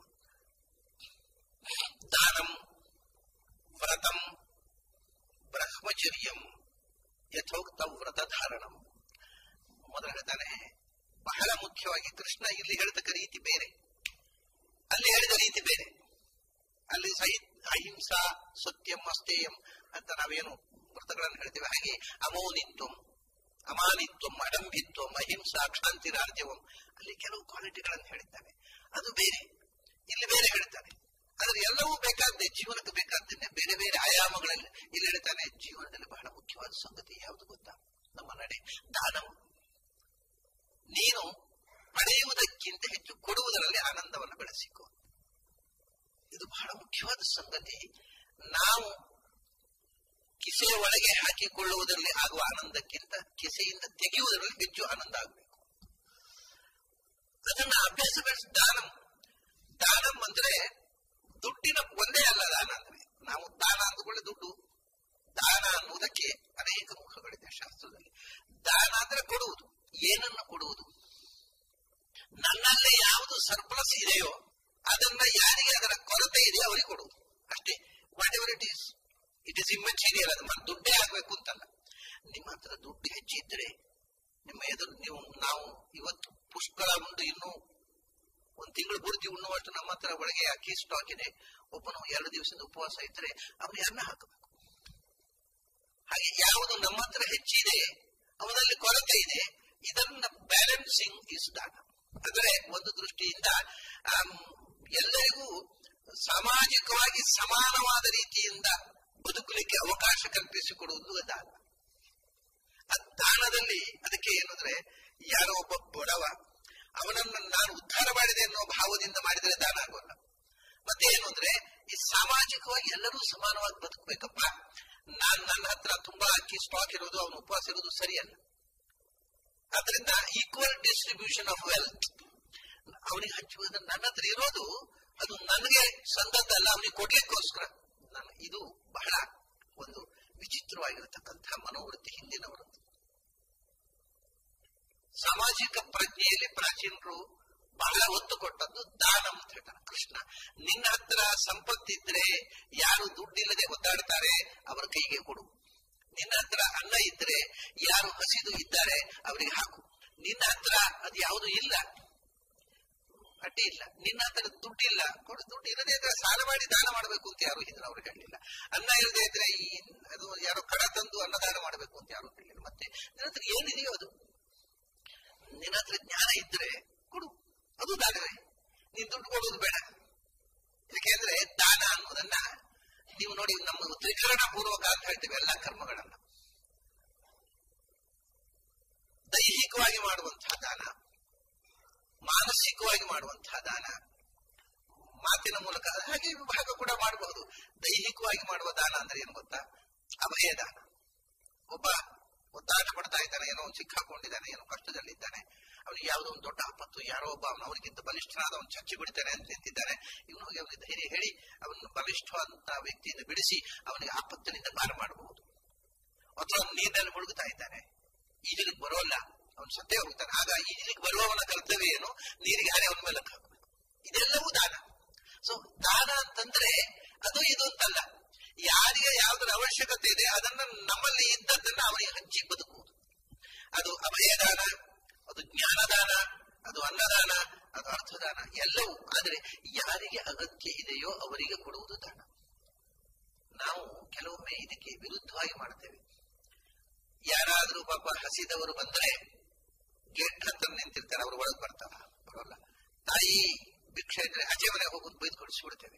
ದಾನಂ ವ್ರತಂ ಬ್ರಹ್ಮಚರ್ಯಂ ಯಥೋಕ್ತ ವ್ರತ ಧಾರಣಂ ಮೊದಲು ಹೇಳ್ತಾನೆ ಬಹಳ ಮುಖ್ಯವಾಗಿ ಕೃಷ್ಣ ಇಲ್ಲಿ ಹೇಳ್ತಕ್ಕ ರೀತಿ ಬೇರೆ ಅಲ್ಲಿ ಹೇಳಿದ ರೀತಿ ಬೇರೆ ಅಲ್ಲಿ ಸಹಿ ಅಹಿಂಸಾ ಸತ್ಯಂ ಅಸ್ತೇಯಂ ಅಂತ ನಾವೇನು ವ್ರತಗಳನ್ನು ಹೇಳ್ತೇವೆ ಹಾಗೆ ಅಮೌನಿತ್ವಂ ಅಮಾನಿತ್ವಂ ಅಡಂಬಿತ್ವಂ ಅಹಿಂಸಾ ಕ್ಷಾಂತಿರಾರ್ಜವಂ ಅಲ್ಲಿ ಕೆಲವು ಕ್ವಾಲಿಟಿಗಳನ್ನು ಹೇಳಿದ್ದಾನೆ ಅದು ಬೇರೆ ಇಲ್ಲಿ ಬೇರೆ ಹೇಳ್ತಾನೆ ಆದ್ರೆ ಎಲ್ಲವೂ ಬೇಕಾದ್ದೇ ಜೀವನಕ್ಕೆ ಬೇಕಾದ್ದನ್ನೇ ಬೇರೆ ಬೇರೆ ಆಯಾಮಗಳಲ್ಲಿ ಇಲ್ಲಿ ಹೇಳ್ತಾನೆ ಜೀವನದಲ್ಲಿ ಬಹಳ ಮುಖ್ಯವಾದ ಸಂಗತಿ ಯಾವುದು ಗೊತ್ತಾ ನಮ್ಮ ನಡೆ ದಾನಂ ನೀನು ಪಡೆಯುವುದಕ್ಕಿಂತ ಹೆಚ್ಚು ಕೊಡುವುದರಲ್ಲಿ ಆನಂದವನ್ನು ಬೆಳೆಸಿಕೊ ಇದು ಬಹಳ ಮುಖ್ಯವಾದ ಸಂಗತಿ ನಾವು ಕಿಸೆಯ ಒಳಗೆ ಹಾಕಿಕೊಳ್ಳುವುದರಲ್ಲಿ ಆಗುವ ಆನಂದಕ್ಕಿಂತ ಕಿಸೆಯಿಂದ ತೆಗೆಯುವುದರಲ್ಲಿ ಹೆಚ್ಚು ಆನಂದ ಆಗಬೇಕು ಅದನ್ನ ಅಭ್ಯಾಸ ಬೆಳೆಸ ದಾನಂ ದಾನಂ ಅಂದ್ರೆ ದುಡ್ಡಿನ ಒಂದೇ ಅಲ್ಲ ದಾನ ಅಂದ್ರೆ ನಾವು ದಾನ ಅಂದುಕೊಳ್ಳೆ ದುಡ್ಡು ದಾನ ಅನ್ನುವುದಕ್ಕೆ ಅನೇಕ ಮುಖಗಳಿದೆ ಶಾಸ್ತ್ರದಲ್ಲಿ ದಾನ ಅಂದ್ರೆ ಕೊಡುವುದು ಏನನ್ನು ಕೊಡುವುದು ನನ್ನಲ್ಲಿ ಯಾವುದು ಸರ್ಪ್ಲಸ್ ಇದೆಯೋ ಅದನ್ನ ಯಾರಿಗೆ ಅದರ ಕೊರತೆ ಇದೆಯೋ ಅವರಿಗೆ ಕೊಡುವುದು ಅಷ್ಟೇ whatever it is it is immaterial ಅದು ಮತ್ತೆ ದುಡ್ಡೇ ಆಗ್ಬೇಕು ಅಂತಲ್ಲ ನಿಮ್ಮ ಹತ್ರ ದುಡ್ಡು ಹೆಚ್ಚಿದ್ರೆ ನಿಮ್ಮ ಎದುರು ನೀವು ನಾವು ಇವತ್ತು ಪುಷ್ಕಳ ಒಂದು ಇನ್ನೂ ಒಂದು ತಿಂಗಳು ಪೂರ್ತಿ ಉಣ್ಣುವಷ್ಟು ನಮ್ಮ ಹತ್ರ ಒಳಗೆ ಅಕ್ಕಿ ಸ್ಟಾಕ್ ಇದೆ ಒಬ್ಬನು ಎರಡು ದಿವಸದ ಉಪವಾಸ ಇದ್ರೆ ಅವನಿಗೆ ಅನ್ನ ಹಾಕಬೇಕು ಹಾಗೆ ಯಾವುದು ನಮ್ಮ ಹತ್ರ ಹೆಚ್ಚಿದೆ ಅವನಲ್ಲಿ ಕೊರತೆ ಇದೆ ಇದನ್ನ ಬ್ಯಾಲೆನ್ಸಿಂಗ್ ಇಸ್ ದಾನ ಅಂದ್ರೆ ಒಂದು ದೃಷ್ಟಿಯಿಂದ ಆಮ್, ಎಲ್ಲರಿಗೂ ಸಾಮಾಜಿಕವಾಗಿ ಸಮಾನವಾದ ರೀತಿಯಿಂದ ಬದುಕಲಿಕ್ಕೆ ಅವಕಾಶ ಕಲ್ಪಿಸಿಕೊಡುವುದು ದಾನ ಆ ದಾನದಲ್ಲಿ ಅದಕ್ಕೆ ಏನಂದ್ರೆ ಯಾರೋ ಒಬ್ಬ ಬಡವ ಅವನನ್ನು ನಾನು ಉದ್ಧಾರ ಮಾಡಿದೆ ಅನ್ನೋ ಭಾವದಿಂದ ಮಾಡಿದರೆ ದಾನ ಆಗೋಲ್ಲ ಮತ್ತೆ ಏನು ಅಂದ್ರೆ ಈ ಸಾಮಾಜಿಕವಾಗಿ ಎಲ್ಲರೂ ಸಮಾನವಾಗಿ ಬದುಕಬೇಕಪ್ಪ ನಾನ್ ನನ್ನ ಹತ್ರ ತುಂಬಾ ಅಕ್ಕಿ ಸ್ಟಾಕ್ ಇರೋದು ಅವನು ಉಪವಾಸ ಇರೋದು ಸರಿಯಲ್ಲ ಆದ್ರಿಂದ ಈಕ್ವಲ್ ಡಿಸ್ಟ್ರಿಬ್ಯೂಷನ್ ಆಫ್ ವೆಲ್ತ್ ಅವನಿಗೆ ಹಂಚುವುದು ನನ್ನ ಹತ್ರ ಇರೋದು ಅದು ನನಗೆ ಸಂದರ್ಭ ಅಲ್ಲ ಅವನಿಗೆ ಕೊಡ್ಲಿಕ್ಕೋಸ್ಕರ ನಾನು ಇದು ಬಹಳ ಒಂದು ವಿಚಿತ್ರವಾಗಿರತಕ್ಕಂತಹ ಮನೋವೃತ್ತಿ ಹಿಂದಿನವರದ್ದು ಸಾಮಾಜಿಕ ಪ್ರಜ್ಞೆಯಲ್ಲಿ ಪ್ರಾಚೀನರು ಬಹಳ ಒತ್ತು ಕೊಟ್ಟದ್ದು ದಾನ ಅಂತ ಹೇಳ್ತಾನೆ ಕೃಷ್ಣ ನಿನ್ನ ಹತ್ರ ಸಂಪತ್ತಿದ್ರೆ ಯಾರು ದುಡ್ಡಿಲ್ಲದೆ ಒದ್ದಾಡ್ತಾರೆ ಅವರ ಕೈಗೆ ಕೊಡು ನಿನ್ನ ಹತ್ರ ಅನ್ನ ಇದ್ರೆ ಯಾರು ಹಸಿದು ಇದ್ದಾರೆ ಅವರಿಗೆ ಹಾಕು ನಿನ್ನ ಹತ್ರ ಅದು ಯಾವುದು ಇಲ್ಲ ಅಡ್ಡಿ ಇಲ್ಲ ನಿನ್ನ ಹತ್ರ ದುಡ್ಡಿಲ್ಲ ಕೊಡು ದುಡ್ಡು ಇರದೇ ಇದ್ರೆ ಸಾಲ ಮಾಡಿ ದಾನ ಮಾಡಬೇಕು ಅಂತ ಯಾರು ಹಿಂದಿನ ಅವ್ರಿಗೆ ಹೇಳಿಲ್ಲ ಅನ್ನ ಇರದೇ ಇದ್ರೆ ಈ ಅದು ಯಾರೋ ಕಡ ತಂದು ಅನ್ನದಾನ ಮಾಡಬೇಕು ಅಂತ ಯಾರು ಹೇಳಿಲ್ಲ ಮತ್ತೆ ನಿನ್ನ ಹತ್ರ ಏನಿದೆಯೋ ಅದು ನಿನ್ನ ಹತ್ರ ಜ್ಞಾನ ಇದ್ರೆ ಕೊಡು ಅದು ದಾನವೇ ನೀನ್ ದುಡ್ಡು ಕೊಡುವುದು ಬೇಡ ಯಾಕೆಂದ್ರೆ ದಾನ ಅನ್ನೋದನ್ನ ನೀವು ನೋಡಿ ನಮ್ಮ ತ್ರಿಕರಣ ಪೂರ್ವಕ ಅಂತ ಹೇಳ್ತೀವಿ ಎಲ್ಲಾ ಕರ್ಮಗಳನ್ನ ದೈಹಿಕವಾಗಿ ಮಾಡುವಂತಹ ದಾನ ಮಾನಸಿಕವಾಗಿ ಮಾಡುವಂತಹ ದಾನ ಮಾತಿನ ಮೂಲಕ ಹಾಗೆ ವಿಭಾಗ ಕೂಡ ಮಾಡಬಹುದು ದೈಹಿಕವಾಗಿ ಮಾಡುವ ದಾನ ಅಂದ್ರೆ ಏನು ಗೊತ್ತಾ ಅಭಯ ದಾನ ಒಬ್ಬ ಒದ್ದಾಟ ಪಡ್ತಾ ಇದ್ದಾನೆ ಏನೋ ಒಂದು ಸಿಕ್ಕಾಕೊಂಡಿದ್ದಾನೆ ಏನೋ ಕಷ್ಟದಲ್ಲಿದ್ದಾನೆ ಅವನಿಗೆ ಯಾವುದೋ ಒಂದು ದೊಡ್ಡ ಆಪತ್ತು ಯಾರೋ ಒಬ್ಬ ಅವನು ಅವನಿಗಿಂತ ಬಲಿಷ್ಠನಾದ ಅವನು ಚಚ್ಚಿ ಬಿಡ್ತಾನೆ ಅಂತ ನಿಂತಿದ್ದಾನೆ ಇವನು ಹೋಗಿ ಅವನಿಗೆ ಧೈರ್ಯ ಹೇಳಿ ಅವನು ಬಲಿಷ್ಠವಾದಂತ ವ್ಯಕ್ತಿಯಿಂದ ಬಿಡಿಸಿ ಅವನಿಗೆ ಆಪತ್ತಿನಿಂದ ಪಾರ ಮಾಡಬಹುದು ಅಥವಾ ಅವನು ನೀರಿನಲ್ಲಿ ಮುಳುಗುತ್ತಾ ಇದ್ದಾನೆ ಈಜಲಿಕ್ಕೆ ಬರೋಲ್ಲ ಅವನು ಸತ್ತೇ ಹೋಗ್ತಾನೆ ಆಗ ಈಜಲಿಕ್ಕೆ ಬರುವವನ ಕರ್ತವ್ಯ ಏನು ನೀರಿಗೆ ಹಾರಿ ಅವನ ಮೇಲೆ ಹಾಕಬೇಕು ಇದೆಲ್ಲವೂ ದಾನ ಸೊ ದಾನ ಅಂತಂದ್ರೆ ಅದು ಇದು ಅಂತಲ್ಲ ಯಾರಿಗೆ ಯಾವುದರ ಅವಶ್ಯಕತೆ ಇದೆ ಅದನ್ನ ನಮ್ಮಲ್ಲಿ ಇದ್ದದ್ದನ್ನ ಅವರಿಗೆ ಹಂಚಿ ಬದುಕುವುದು ಅದು ಅಭಯದಾನ ಅದು ಜ್ಞಾನದಾನ ಅದು ಅನ್ನದಾನ ಅದು ಅರ್ಥದಾನ ಎಲ್ಲವೂ ಆದರೆ ಯಾರಿಗೆ ಅಗತ್ಯ ಇದೆಯೋ ಅವರಿಗೆ ಕೊಡುವುದು ದಾನ ನಾವು ಕೆಲವೊಮ್ಮೆ ಇದಕ್ಕೆ ವಿರುದ್ಧವಾಗಿ ಮಾಡ್ತೇವೆ ಯಾರಾದ್ರೂ ಪಾಪ ಹಸಿದವರು ಬಂದ್ರೆ ಗೇಟ್ ಹತ್ರ ನಿಂತಿರ್ತಾರೆ ಅವರು ಒಳಗೆ ಬರ್ತಾರ ಬರೋಲ್ಲ ತಾಯಿ ಭಿಕ್ಷೆ ಇದ್ರೆ ಆಚೆ ಮನೆ ಹೋಗೋದು ಬೈದು ಕೊಡಿಸ್ಬಿಡ್ತೇವೆ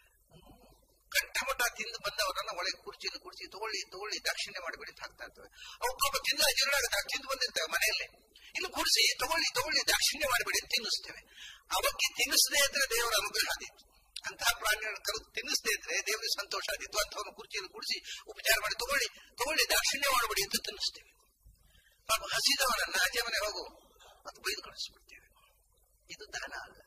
ಕಟ್ಟಮಟ ತಿಂದು ಬಂದವರನ್ನ ಒಳಗೆ ಕುರ್ಚಿನ ಕುರ್ಚಿ ತಗೊಳ್ಳಿ ತಗೊಳ್ಳಿ ದಾಕ್ಷಿಣ್ಯ ಮಾಡಿಬಿಡಿ ಅಂತ ಹಾಕ್ತಾ ಇರ್ತವೆ ಅವು ಪಾಪ ತಿಂದ ಜೀರ್ಣಾಗುತ್ತೆ ತಿಂದು ಬಂದಿರ್ತೇವೆ ಮನೆಯಲ್ಲಿ ಇನ್ನು ಕುಡಿಸಿ ತಗೊಳ್ಳಿ ತಗೊಳ್ಳಿ ದಾಕ್ಷಿಣ್ಯ ಮಾಡಿಬಿಡಿ ಅಂತ ತಿನ್ನಿಸ್ತೇವೆ ಅವಕ್ಕೆ ತಿನ್ನಿಸದೇ ಇದ್ರೆ ದೇವರ ಅನುಗ್ರಹ ಆದೀತು ಅಂತಹ ಪ್ರಾಣಿಗಳ ಕರೆದು ತಿನ್ನಿಸದೇ ಇದ್ರೆ ದೇವರಿಗೆ ಸಂತೋಷ ಆದಿತ್ತು ಅಂಥವನ್ನು ಕುರ್ಚಿಯನ್ನು ಕುಡಿಸಿ ಉಪಚಾರ ಮಾಡಿ ತಗೊಳ್ಳಿ ತಗೊಳ್ಳಿ ದಾಕ್ಷಿಣ್ಯ ಮಾಡಬೇಡಿ ಅಂತ ತಿನ್ನಿಸ್ತೇವೆ ಪಾಪ ಹಸಿದವನನ್ನ ಆಚೆ ಮನೆ ಹೋಗು ಮತ್ತು ಬೈದು ಕಳಿಸ್ಬಿಡ್ತೇವೆ ಇದು ದಾನ ಅಲ್ಲ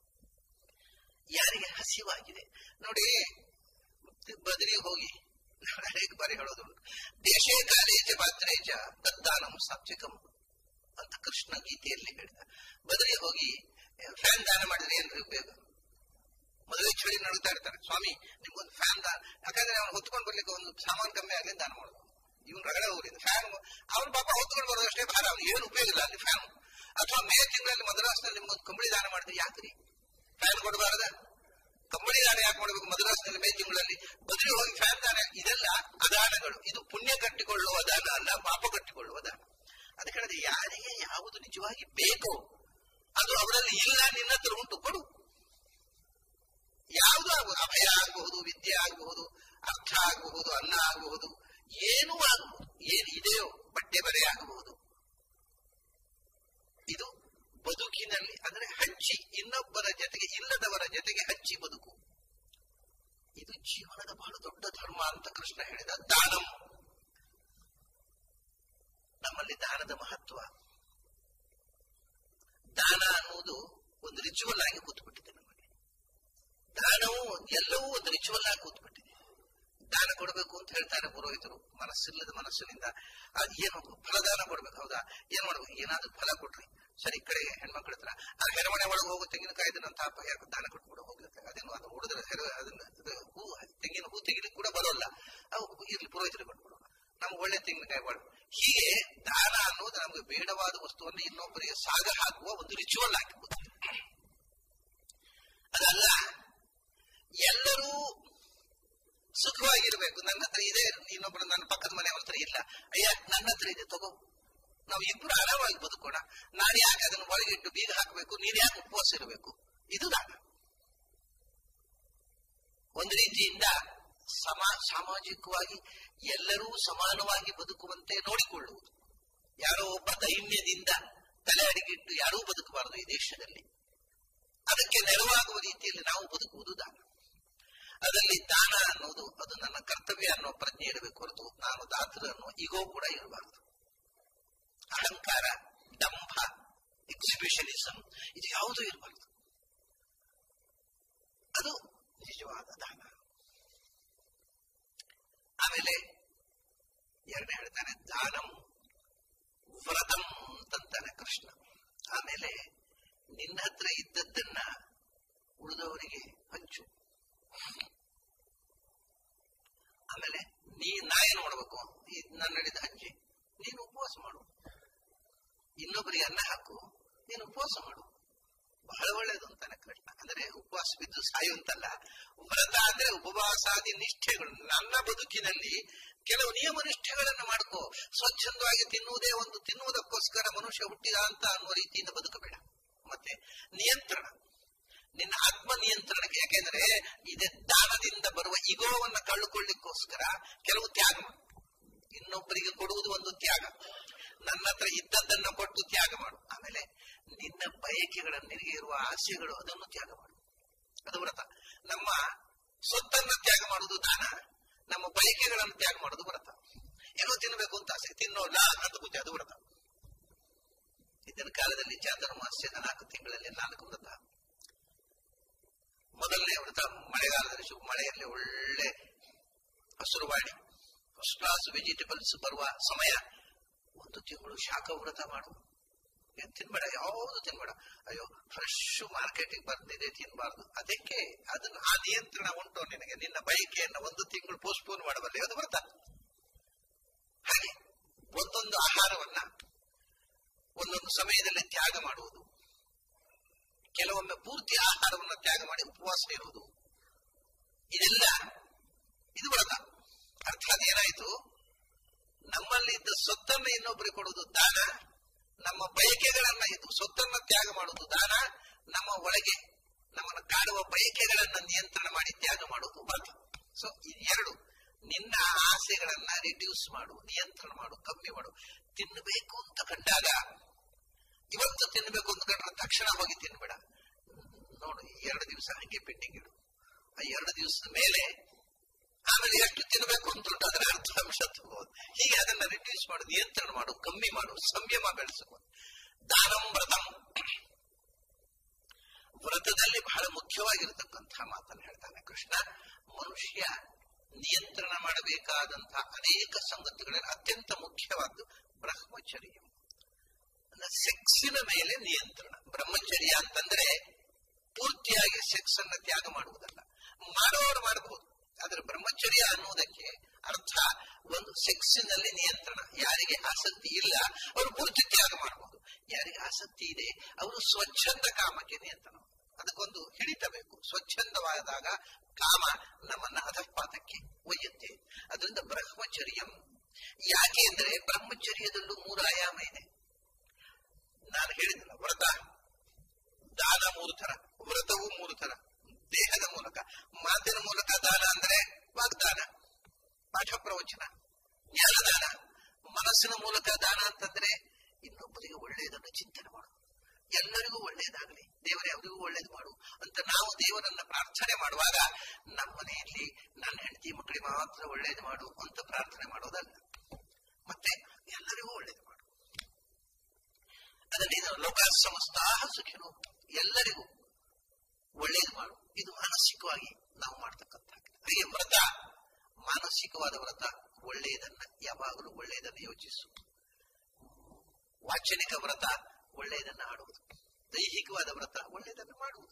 ಯಾರಿಗೆ ಹಸಿವಾಗಿದೆ ನೋಡಿ ಬದಲಿಗೆ ಹೋಗಿ ಅನೇಕ ಬಾರಿ ಹೇಳೋದು ದೇಶೇ ಕಾಲೇಜ ಪಾತ್ರೇಜ ತದ್ದಾನಂ ಸಾತ್ವಿಕಂ ಅಂತ ಕೃಷ್ಣ ಗೀತೆಯಲ್ಲಿ ಹೇಳಿದ ಬದಲಿಗೆ ಹೋಗಿ ಫ್ಯಾನ್ ದಾನ ಮಾಡಿದ್ರೆ ಏನ್ರಿ ಉಪಯೋಗ ಮದುವೆ ಚಳಿ ನಡುತ್ತಾ ಇರ್ತಾರೆ ಸ್ವಾಮಿ ನಿಮ್ಗೊಂದು ಫ್ಯಾನ್ ದಾನ ಯಾಕಂದ್ರೆ ಅವ್ನು ಹೊತ್ಕೊಂಡು ಬರ್ಲಿಕ್ಕೆ ಒಂದು ಸಾಮಾನು ಕಮ್ಮಿ ಆಗಲಿ ದಾನ ಮಾಡೋದು ಇವನ್ ರಗಡೆ ಊರಿಂದ ಫ್ಯಾನ್ ಅವನ ಪಾಪ ಹೊತ್ಕೊಂಡು ಬರೋದಷ್ಟೇ ಭಾರ ಅವ್ನು ಏನು ಉಪಯೋಗ ಇಲ್ಲ ಅಲ್ಲಿ ಫ್ಯಾನ್ ಅಥವಾ ಮೇ ತಿಂಗಳಲ್ಲಿ ಮದ್ರಾಸ್ನಲ್ಲಿ ನಿಮ್ಗೊಂದು ಕಂಬಳಿ ದಾನ ಮಾಡಿದ್ರೆ ಯಾಕ್ರಿ ಫ್ಯಾನ್ ಕೊಡಬಾರದ ಕಂಬಳಿ ದಾನ ಯಾಕೆ ಮಾಡಬೇಕು ಮದ್ರಾಸ್ನಲ್ಲಿ ಮೇ ತಿಂಗಳಲ್ಲಿ ಬದಲು ಹೋಗಿ ಫ್ಯಾನ್ ದಾನ ಇದೆಲ್ಲ ಅದಾನಗಳು ಇದು ಪುಣ್ಯ ಕಟ್ಟಿಕೊಳ್ಳುವ ದಾನ ಅಲ್ಲ ಪಾಪ ಕಟ್ಟಿಕೊಳ್ಳುವ ದಾನ ಅದಕ್ಕೆ ಹೇಳಿದ್ರೆ ಯಾರಿಗೆ ಯಾವುದು ನಿಜವಾಗಿ ಬೇಕೋ ಅದು ಅವರಲ್ಲಿ ಇಲ್ಲ ನಿನ್ನ ಹತ್ರ ಉಂಟು ಕೊಡು ಯಾವುದು ಆಗಬಹುದು ಅಭಯ ಆಗಬಹುದು ವಿದ್ಯೆ ಆಗಬಹುದು ಅರ್ಥ ಆಗಬಹುದು ಅನ್ನ ಆಗಬಹುದು ಏನೂ ಆಗಬಹುದು ಏನು ಇದೆಯೋ ಬಟ್ಟೆ ಬರೆ ಆಗಬಹುದು ಇದು ಬದುಕಿನಲ್ಲಿ ಅಂದ್ರೆ ಹಂಚಿ ಇನ್ನೊಬ್ಬರ ಜೊತೆಗೆ ಇಲ್ಲದವರ ಜೊತೆಗೆ ಹಂಚಿ ಬದುಕು ಇದು ಜೀವನದ ಬಹಳ ದೊಡ್ಡ ಧರ್ಮ ಅಂತ ಕೃಷ್ಣ ಹೇಳಿದ ದಾನಂ ನಮ್ಮಲ್ಲಿ ದಾನದ ಮಹತ್ವ ದಾನ ಅನ್ನುವುದು ಒಂದು ರಿಚುವಲ್ ಆಗಿ ಕೂತ್ಬಿಟ್ಟಿದೆ ನಮಗೆ ದಾನವು ಎಲ್ಲವೂ ಒಂದು ರಿಚುವಲ್ ಆಗಿ ಕೂತ್ಬಿಟ್ಟಿದೆ ದಾನ ಕೊಡಬೇಕು ಅಂತ ಹೇಳ್ತಾರೆ ಪುರೋಹಿತರು ಮನಸ್ಸಿಲ್ಲದ ಮನಸ್ಸಿನಿಂದ ಅದು ಏನು ಫಲದಾನ ಕೊಡ್ಬೇಕು ಹೌದಾ ಏನ್ ಮಾಡ್ಬೇಕು ಏನಾದ್ರೂ ಫಲ ಕೊಟ್ರಿ ಸರಿ ಈ ಕಡೆ ಹೆಣ್ಮಕ್ಳ ಹತ್ರ ಆ ಹೆರಮನೆ ಒಳಗೆ ಹೋಗೋ ತೆಂಗಿನಕಾಯಿ ಇದನ್ನಂತ ದಾನ ಕೊಟ್ಬಿಡು ಹೋಗುತ್ತೆ ಅದೇನು ಅದನ್ನ ಹೊಡೆದ್ರೆ ಅದನ್ನ ಹೂ ತೆಂಗಿನ ಹೂ ತೆಗಿಲಿಕ್ಕೆ ಕೂಡ ಬರೋಲ್ಲ ಅವು ಇರ್ಲಿ ಪುರೋಹಿತರಿಗೆ ಕೊಟ್ಬಿಡು ನಮ್ಗೆ ಒಳ್ಳೆ ತೆಂಗಿನಕಾಯಿ ಮಾಡು ಹೀಗೆ ದಾನ ಅನ್ನೋದು ನಮಗೆ ಬೇಡವಾದ ವಸ್ತುವನ್ನು ಇನ್ನೊಬ್ಬರಿಗೆ ಸಾಗ ಹಾಕುವ ಒಂದು ರಿಚುವಲ್ ಆಗಿರ್ಬೋದು ಅದಲ್ಲ ಎಲ್ಲರೂ ಸುಖವಾಗಿರ್ಬೇಕು ನನ್ನ ಹತ್ರ ಇದೆ ಇನ್ನೊಬ್ಬರು ನನ್ನ ಪಕ್ಕದ ಮನೆಯವ್ರ ಹತ್ರ ಇಲ್ಲ ಅಯ್ಯ ನನ್ನ ಹತ್ರ ಇದೆ ತಗೋ ನಾವು ಇಬ್ಬರು ಆರಾಮಾಗಿ ಬದುಕೋಣ ನಾನು ಯಾಕೆ ಅದನ್ನು ಒಳಗಿಟ್ಟು ಬೀಗ ಹಾಕಬೇಕು ನೀನು ಯಾಕೆ ಉಪವಾಸ ಇರಬೇಕು ಇದು ದಾನ ಒಂದು ರೀತಿಯಿಂದ ಸಮ ಸಾಮಾಜಿಕವಾಗಿ ಎಲ್ಲರೂ ಸಮಾನವಾಗಿ ಬದುಕುವಂತೆ ನೋಡಿಕೊಳ್ಳುವುದು ಯಾರೋ ಒಬ್ಬ ದೈನ್ಯದಿಂದ ತಲೆ ಅಡಿಗಿಟ್ಟು ಯಾರೂ ಬದುಕಬಾರದು ಈ ದೇಶದಲ್ಲಿ ಅದಕ್ಕೆ ನೆರವಾಗುವ ರೀತಿಯಲ್ಲಿ ನಾವು ಬದುಕುವುದು ದಾನ ಅದರಲ್ಲಿ ದಾನ ಅನ್ನೋದು ಅದು ನನ್ನ ಕರ್ತವ್ಯ ಅನ್ನೋ ಪ್ರಜ್ಞೆ ಇರಬೇಕು ಹೊರತು ನಾನು ದಾತರು ಅನ್ನೋ ಈಗೋ ಕೂಡ ಇರಬಾರದು ಅಹಂಕಾರ ದಂಭ ಎಕ್ಸಿಬಿಷನಿಸಂ ಇದು ಯಾವುದೂ ಇರಬಾರದು ಅದು ನಿಜವಾದ ದಾನ ಆಮೇಲೆ ಎರಡನೇ ಹೇಳ್ತಾನೆ ದಾನಂ ವ್ರತಂ ಅಂತಾನೆ ಕೃಷ್ಣ ಆಮೇಲೆ ನಿನ್ನ ಹತ್ರ ಇದ್ದದ್ದನ್ನ ಉಳಿದವರಿಗೆ ಹಂಚು ಆಮೇಲೆ ನೀ ನಾ ಏನು ಮಾಡ್ಬೇಕು ನನ್ನ ನಡೆದ ಹಂಚಿ ನೀನು ಉಪವಾಸ ಮಾಡು ಇನ್ನೊಬ್ಬರಿಗೆ ಅನ್ನ ಹಾಕು ನೀನು ಉಪವಾಸ ಮಾಡು ಬಹಳ ಒಳ್ಳೇದು ಅಂತಾನೆ ಕೃಷ್ಣ ಅಂದ್ರೆ ಉಪವಾಸ ಬಿದ್ದು ಸಾಯುವಂತಲ್ಲ ವ್ರತ ಅಂದ್ರೆ ಉಪವಾಸಾದಿ ನಿಷ್ಠೆಗಳು ನನ್ನ ಬದುಕಿನಲ್ಲಿ ಕೆಲವು ನಿಯಮ ನಿಷ್ಠೆಗಳನ್ನು ಮಾಡ್ಕೋ ಸ್ವಚ್ಛಂದವಾಗಿ ತಿನ್ನುವುದೇ ಒಂದು ತಿನ್ನುವುದಕ್ಕೋಸ್ಕರ ಮನುಷ್ಯ ಹುಟ್ಟಿದ ಅಂತ ಅನ್ನುವ ರೀತಿಯಿಂದ ಬದುಕಬೇಡ ಮತ್ತೆ ನಿಯಂತ್ರಣ ನಿನ್ನ ಆತ್ಮ ನಿಯಂತ್ರಣಕ್ಕೆ ಯಾಕೆಂದ್ರೆ ಇದೆ ದಾನದಿಂದ ಬರುವ ಇಗೋವನ್ನ ಕಳ್ಕೊಳ್ಳಿಕ್ಕೋಸ್ಕರ ಕೆಲವು ತ್ಯಾಗ ಮಾಡು ಇನ್ನೊಬ್ಬರಿಗೆ ಕೊಡುವುದು ಒಂದು ತ್ಯಾಗ ನನ್ನ ಹತ್ರ ಇದ್ದದ್ದನ್ನ ಕೊಟ್ಟು ತ್ಯಾಗ ಮಾಡು ಆಮೇಲೆ ನಿನ್ನ ಬಯಕೆಗಳನ್ನು ನಿನಗೆ ಇರುವ ಆಸೆಗಳು ಅದನ್ನು ತ್ಯಾಗ ಮಾಡು ಅದು ವ್ರತ ನಮ್ಮ ಸೊತ್ತನ್ನ ತ್ಯಾಗ ಮಾಡುವುದು ದಾನ ನಮ್ಮ ಬಯಕೆಗಳನ್ನು ತ್ಯಾಗ ಮಾಡುವುದು ವ್ರತ ಏನೋ ತಿನ್ನಬೇಕು ಅಂತ ಆಸೆ ತಿನ್ನೋಲ್ಲ ಅಂತ ಬುದ್ಧಿ ಅದು ವ್ರತ ಇದ್ದಿನ ಕಾಲದಲ್ಲಿ ಚಾತುರ್ಮಾಸ್ಯದ ನಾಲ್ಕು ತಿಂಗಳಲ್ಲಿ ನಾಲ್ಕು ವ್ರತ ಮೊದಲನೇ ವ್ರತ ಮಳೆಗಾಲದಲ್ಲಿ ಶುಭ ಮಳೆಯಲ್ಲಿ ಒಳ್ಳೆ ಹಸುರುವಾಡಿ ಫಸ್ಟ್ ಕ್ಲಾಸ್ ವೆಜಿಟೇಬಲ್ಸ್ ಬರುವ ಸಮಯ ಒಂದು ತಿಂಗಳು ಶಾಖ ವ್ರತ ಮಾಡು ಏನ್ ತಿನ್ಬೇಡ ಯಾವುದು ತಿನ್ಬೇಡ ಅಯ್ಯೋ ಫ್ರೆಶ್ ಮಾರ್ಕೆಟಿಗೆ ಬಂದಿದೆ ತಿನ್ಬಾರ್ದು ಅದಕ್ಕೆ ಅದನ್ನ ಆ ನಿಯಂತ್ರಣ ಉಂಟು ನಿನಗೆ ನಿನ್ನ ಬಯಕೆಯನ್ನು ಒಂದು ತಿಂಗಳು ಪೋಸ್ಟ್ಪೋನ್ ಮಾಡಬಲ್ಲೆ ಅದು ವ್ರತ ಹಾಗೆ ಒಂದೊಂದು ಆಹಾರವನ್ನ ಒಂದೊಂದು ಸಮಯದಲ್ಲಿ ತ್ಯಾಗ ಮಾಡುವುದು ಕೆಲವೊಮ್ಮೆ ಪೂರ್ತಿ ಆಹಾರವನ್ನು ತ್ಯಾಗ ಮಾಡಿ ಉಪವಾಸ ಇರುವುದು ಇದೆಲ್ಲ ಇದು ವ್ರತ ಅರ್ಥಾತ್ ಏನಾಯ್ತು ನಮ್ಮಲ್ಲಿದ್ದ ಸೊತ್ತನ್ನ ಇನ್ನೊಬ್ಬರಿಗೆ ಕೊಡುವುದು ದಾನ ನಮ್ಮ ಬಯಕೆಗಳನ್ನ ಇದು ಸೊತ್ತನ್ನ ತ್ಯಾಗ ಮಾಡುವುದು ದಾನ ನಮ್ಮ ಒಳಗೆ ನಮ್ಮನ್ನು ಕಾಡುವ ಬಯಕೆಗಳನ್ನ ನಿಯಂತ್ರಣ ಮಾಡಿ ತ್ಯಾಗ ಮಾಡುವುದು ವ್ರತ ಸೊ ಎರಡು ನಿನ್ನ ಆಸೆಗಳನ್ನ ರಿಡ್ಯೂಸ್ ಮಾಡು ನಿಯಂತ್ರಣ ಮಾಡು ಕಮ್ಮಿ ಮಾಡು ತಿನ್ನಬೇಕು ಅಂತ ಕಂಡಾಗ ಇವತ್ತು ತಿನ್ನಬೇಕು ಅಂತ ಕಂಡ್ರೆ ತಕ್ಷಣ ಹೋಗಿ ತಿನ್ಬೇಡ ನೋಡು ಎರಡು ದಿವಸ ಹಂಗೆ ಪೆಂಡಿಂಗ್ ಇಡು ಆ ಎರಡು ದಿವಸದ ಮೇಲೆ ಆಮೇಲೆ ಎಷ್ಟು ತಿನ್ನಬೇಕು ಅಂತ ಉಂಟು ಅದರ ಅರ್ಥಾಂಶ ತಗೋದು ಹೀಗೆ ಅದನ್ನ ರಿಡ್ಯೂಸ್ ಮಾಡು ನಿಯಂತ್ರಣ ಮಾಡು ಕಮ್ಮಿ ಮಾಡು ಸಂಯಮ ಬೆಳೆಸಬಹುದು ದಾನಂ ವ್ರತಂ ವ್ರತದಲ್ಲಿ ಬಹಳ ಮುಖ್ಯವಾಗಿರತಕ್ಕಂತಹ ಮಾತನ್ನು ಹೇಳ್ತಾನೆ ಕೃಷ್ಣ ಮನುಷ್ಯ ನಿಯಂತ್ರಣ ಮಾಡಬೇಕಾದಂತಹ ಅನೇಕ ಸಂಗತಿಗಳಲ್ಲಿ ಅತ್ಯಂತ ಮುಖ್ಯವಾದ್ದು ಬ್ರಹ್ಮಚರ್ಯ ಸೆಕ್ಸಿನ ಮೇಲೆ ನಿಯಂತ್ರಣ ಬ್ರಹ್ಮಚರ್ಯ ಅಂತಂದ್ರೆ ಪೂರ್ತಿಯಾಗಿ ಸೆಕ್ಸ್ ಅನ್ನ ತ್ಯಾಗ ಮಾಡುವುದಲ್ಲ ಮಾಡುವವರು ಮಾಡಬಹುದು ಆದ್ರೆ ಬ್ರಹ್ಮಚರ್ಯ ಅನ್ನುವುದಕ್ಕೆ ಅರ್ಥ ಒಂದು ಸೆಕ್ಸಿನಲ್ಲಿ ನಿಯಂತ್ರಣ ಯಾರಿಗೆ ಆಸಕ್ತಿ ಇಲ್ಲ ಅವರು ಪೂರ್ತಿ ತ್ಯಾಗ ಮಾಡಬಹುದು ಯಾರಿಗೆ ಆಸಕ್ತಿ ಇದೆ ಅವರು ಸ್ವಚ್ಛಂದ ಕಾಮಕ್ಕೆ ನಿಯಂತ್ರಣ ಅದಕ್ಕೊಂದು ಹಿಡಿತಬೇಕು ಸ್ವಚ್ಛಂದವಾದಾಗ ಕಾಮ ನಮ್ಮನ್ನ ಅಧಪಾತಕ್ಕೆ ಒಯ್ಯುತ್ತೆ ಅದರಿಂದ ಬ್ರಹ್ಮಚರ್ಯಂ ಯಾಕೆ ಅಂದ್ರೆ ಬ್ರಹ್ಮಚರ್ಯದಲ್ಲೂ ಮೂರು ಆಯಾಮ ಇದೆ ನಾನು ಹೇಳಿದಲ್ಲ ವ್ರತ ದಾನ ಮೂರು ತರ ವ್ರತವು ಮೂರು ತರ ದೇಹದ ಮೂಲಕ ಮಾತಿನ ಮೂಲಕ ದಾನ ಅಂದ್ರೆ ವಾಗ್ದಾನ ಪಾಠ ಪ್ರವಚನ ಜ್ಞಾನದಾನ ಮನಸ್ಸಿನ ಮೂಲಕ ದಾನ ಅಂತಂದ್ರೆ ಇನ್ನೊಬ್ಬರಿಗೆ ಒಳ್ಳೆಯದನ್ನು ಚಿಂತನೆ ಮಾಡು ಎಲ್ಲರಿಗೂ ಒಳ್ಳೆಯದಾಗಲಿ ದೇವರೇ ಅವರಿಗೂ ಒಳ್ಳೇದು ಮಾಡು ಅಂತ ನಾವು ದೇವರನ್ನ ಪ್ರಾರ್ಥನೆ ಮಾಡುವಾಗ ನಮ್ಮ ಮನೆಯಲ್ಲಿ ನನ್ನ ಹೆಂಡತಿ ಮಕ್ಕಳಿಗೆ ಮಾತ್ರ ಒಳ್ಳೇದು ಮಾಡು ಅಂತ ಪ್ರಾರ್ಥನೆ ಮಾಡೋದಲ್ಲ ಮತ್ತೆ ಎಲ್ಲರಿಗೂ ಒಳ್ಳೇದು ಮಾಡು ಅದನ್ನೇನು ಲೋಕ ಸಮಸ್ತಾಹ ಸುಖಿನು ಎಲ್ಲರಿಗೂ ಒಳ್ಳೇದು ಮಾಡು ಇದು ಮಾನಸಿಕವಾಗಿ ನಾವು ಮಾಡ್ತಕ್ಕಂಥ ಹಾಗೆ ವ್ರತ ಮಾನಸಿಕವಾದ ವ್ರತ ಒಳ್ಳೆಯದನ್ನ ಯಾವಾಗಲೂ ಒಳ್ಳೆಯದನ್ನು ಯೋಚಿಸು ವಾಚನಿಕ ವ್ರತ ಒಳ್ಳೆಯದನ್ನ ಆಡುವುದು ದೈಹಿಕವಾದ ವ್ರತ ಒಳ್ಳೆಯದನ್ನು ಮಾಡುವುದು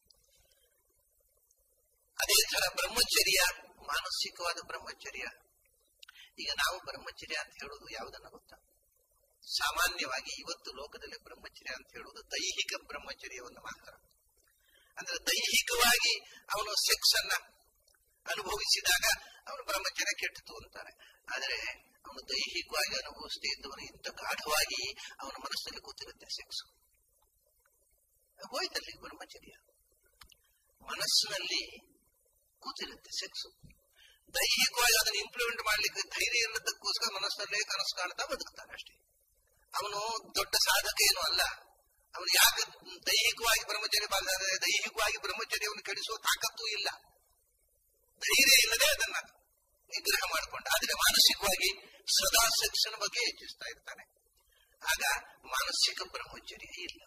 ಅದೇ ತರ ಬ್ರಹ್ಮಚರ್ಯ ಮಾನಸಿಕವಾದ ಬ್ರಹ್ಮಚರ್ಯ ಈಗ ನಾವು ಬ್ರಹ್ಮಚರ್ಯ ಅಂತ ಹೇಳುವುದು ಯಾವುದನ್ನ ಗೊತ್ತಾ ಸಾಮಾನ್ಯವಾಗಿ ಇವತ್ತು ಲೋಕದಲ್ಲಿ ಬ್ರಹ್ಮಚರ್ಯ ಅಂತ ಹೇಳುವುದು ದೈಹಿಕ ಬ್ರಹ್ಮಚರ್ಯವನ್ನು ಮಾತ್ರ ಅಂದ್ರೆ ದೈಹಿಕವಾಗಿ ಅವನು ಸೆಕ್ಸ್ ಅನ್ನ ಅನುಭವಿಸಿದಾಗ ಅವನು ಬ್ರಹ್ಮಚರ್ಯ ಕೆಟ್ಟಿತು ಅಂತಾರೆ ಆದರೆ ಅವನು ದೈಹಿಕವಾಗಿ ಅನುಭವಿಸದೇ ಇದ್ದವನು ಇಂಥ ಗಾಢವಾಗಿ ಅವನ ಮನಸ್ಸಲ್ಲಿ ಕೂತಿರುತ್ತೆ ಸೆಕ್ಸ್ ಹೋಯ್ತಲ್ಲಿ ಬ್ರಹ್ಮಚರ್ಯ ಮನಸ್ಸಿನಲ್ಲಿ ಕೂತಿರುತ್ತೆ ಸೆಕ್ಸ್ ದೈಹಿಕವಾಗಿ ಅದನ್ನು ಇಂಪ್ಲಿಮೆಂಟ್ ಮಾಡ್ಲಿಕ್ಕೆ ಧೈರ್ಯ ಇಲ್ಲದಕ್ಕೋಸ್ಕರ ಮನಸ್ಸಲ್ಲೇ ಕನಸು ಕಾಣ್ತಾ ಬದುಕ್ತಾನೆ ಅಷ್ಟೇ ಅವನು ದೊಡ್ಡ ಸಾಧಕ ಏನು ಅಲ್ಲ ಅವನು ಯಾಕೆ ದೈಹಿಕವಾಗಿ ಬ್ರಹ್ಮಚರ್ಯ ಬಾಗಿದರೆ ದೈಹಿಕವಾಗಿ ಬ್ರಹ್ಮಚರ್ಯವನ್ನು ಕೆಡಿಸುವ ತಾಕತ್ತೂ ಇಲ್ಲ ಧೈರ್ಯ ಇಲ್ಲದೆ ಅದನ್ನ ನಿಗ್ರಹ ಮಾಡಿಕೊಂಡ ಆದ್ರೆ ಮಾನಸಿಕವಾಗಿ ಸದಾ ಸೆಕ್ಸ್ನ ಬಗ್ಗೆ ಯೋಚಿಸ್ತಾ ಇರ್ತಾನೆ ಆಗ ಮಾನಸಿಕ ಬ್ರಹ್ಮಚರ್ಯ ಇಲ್ಲ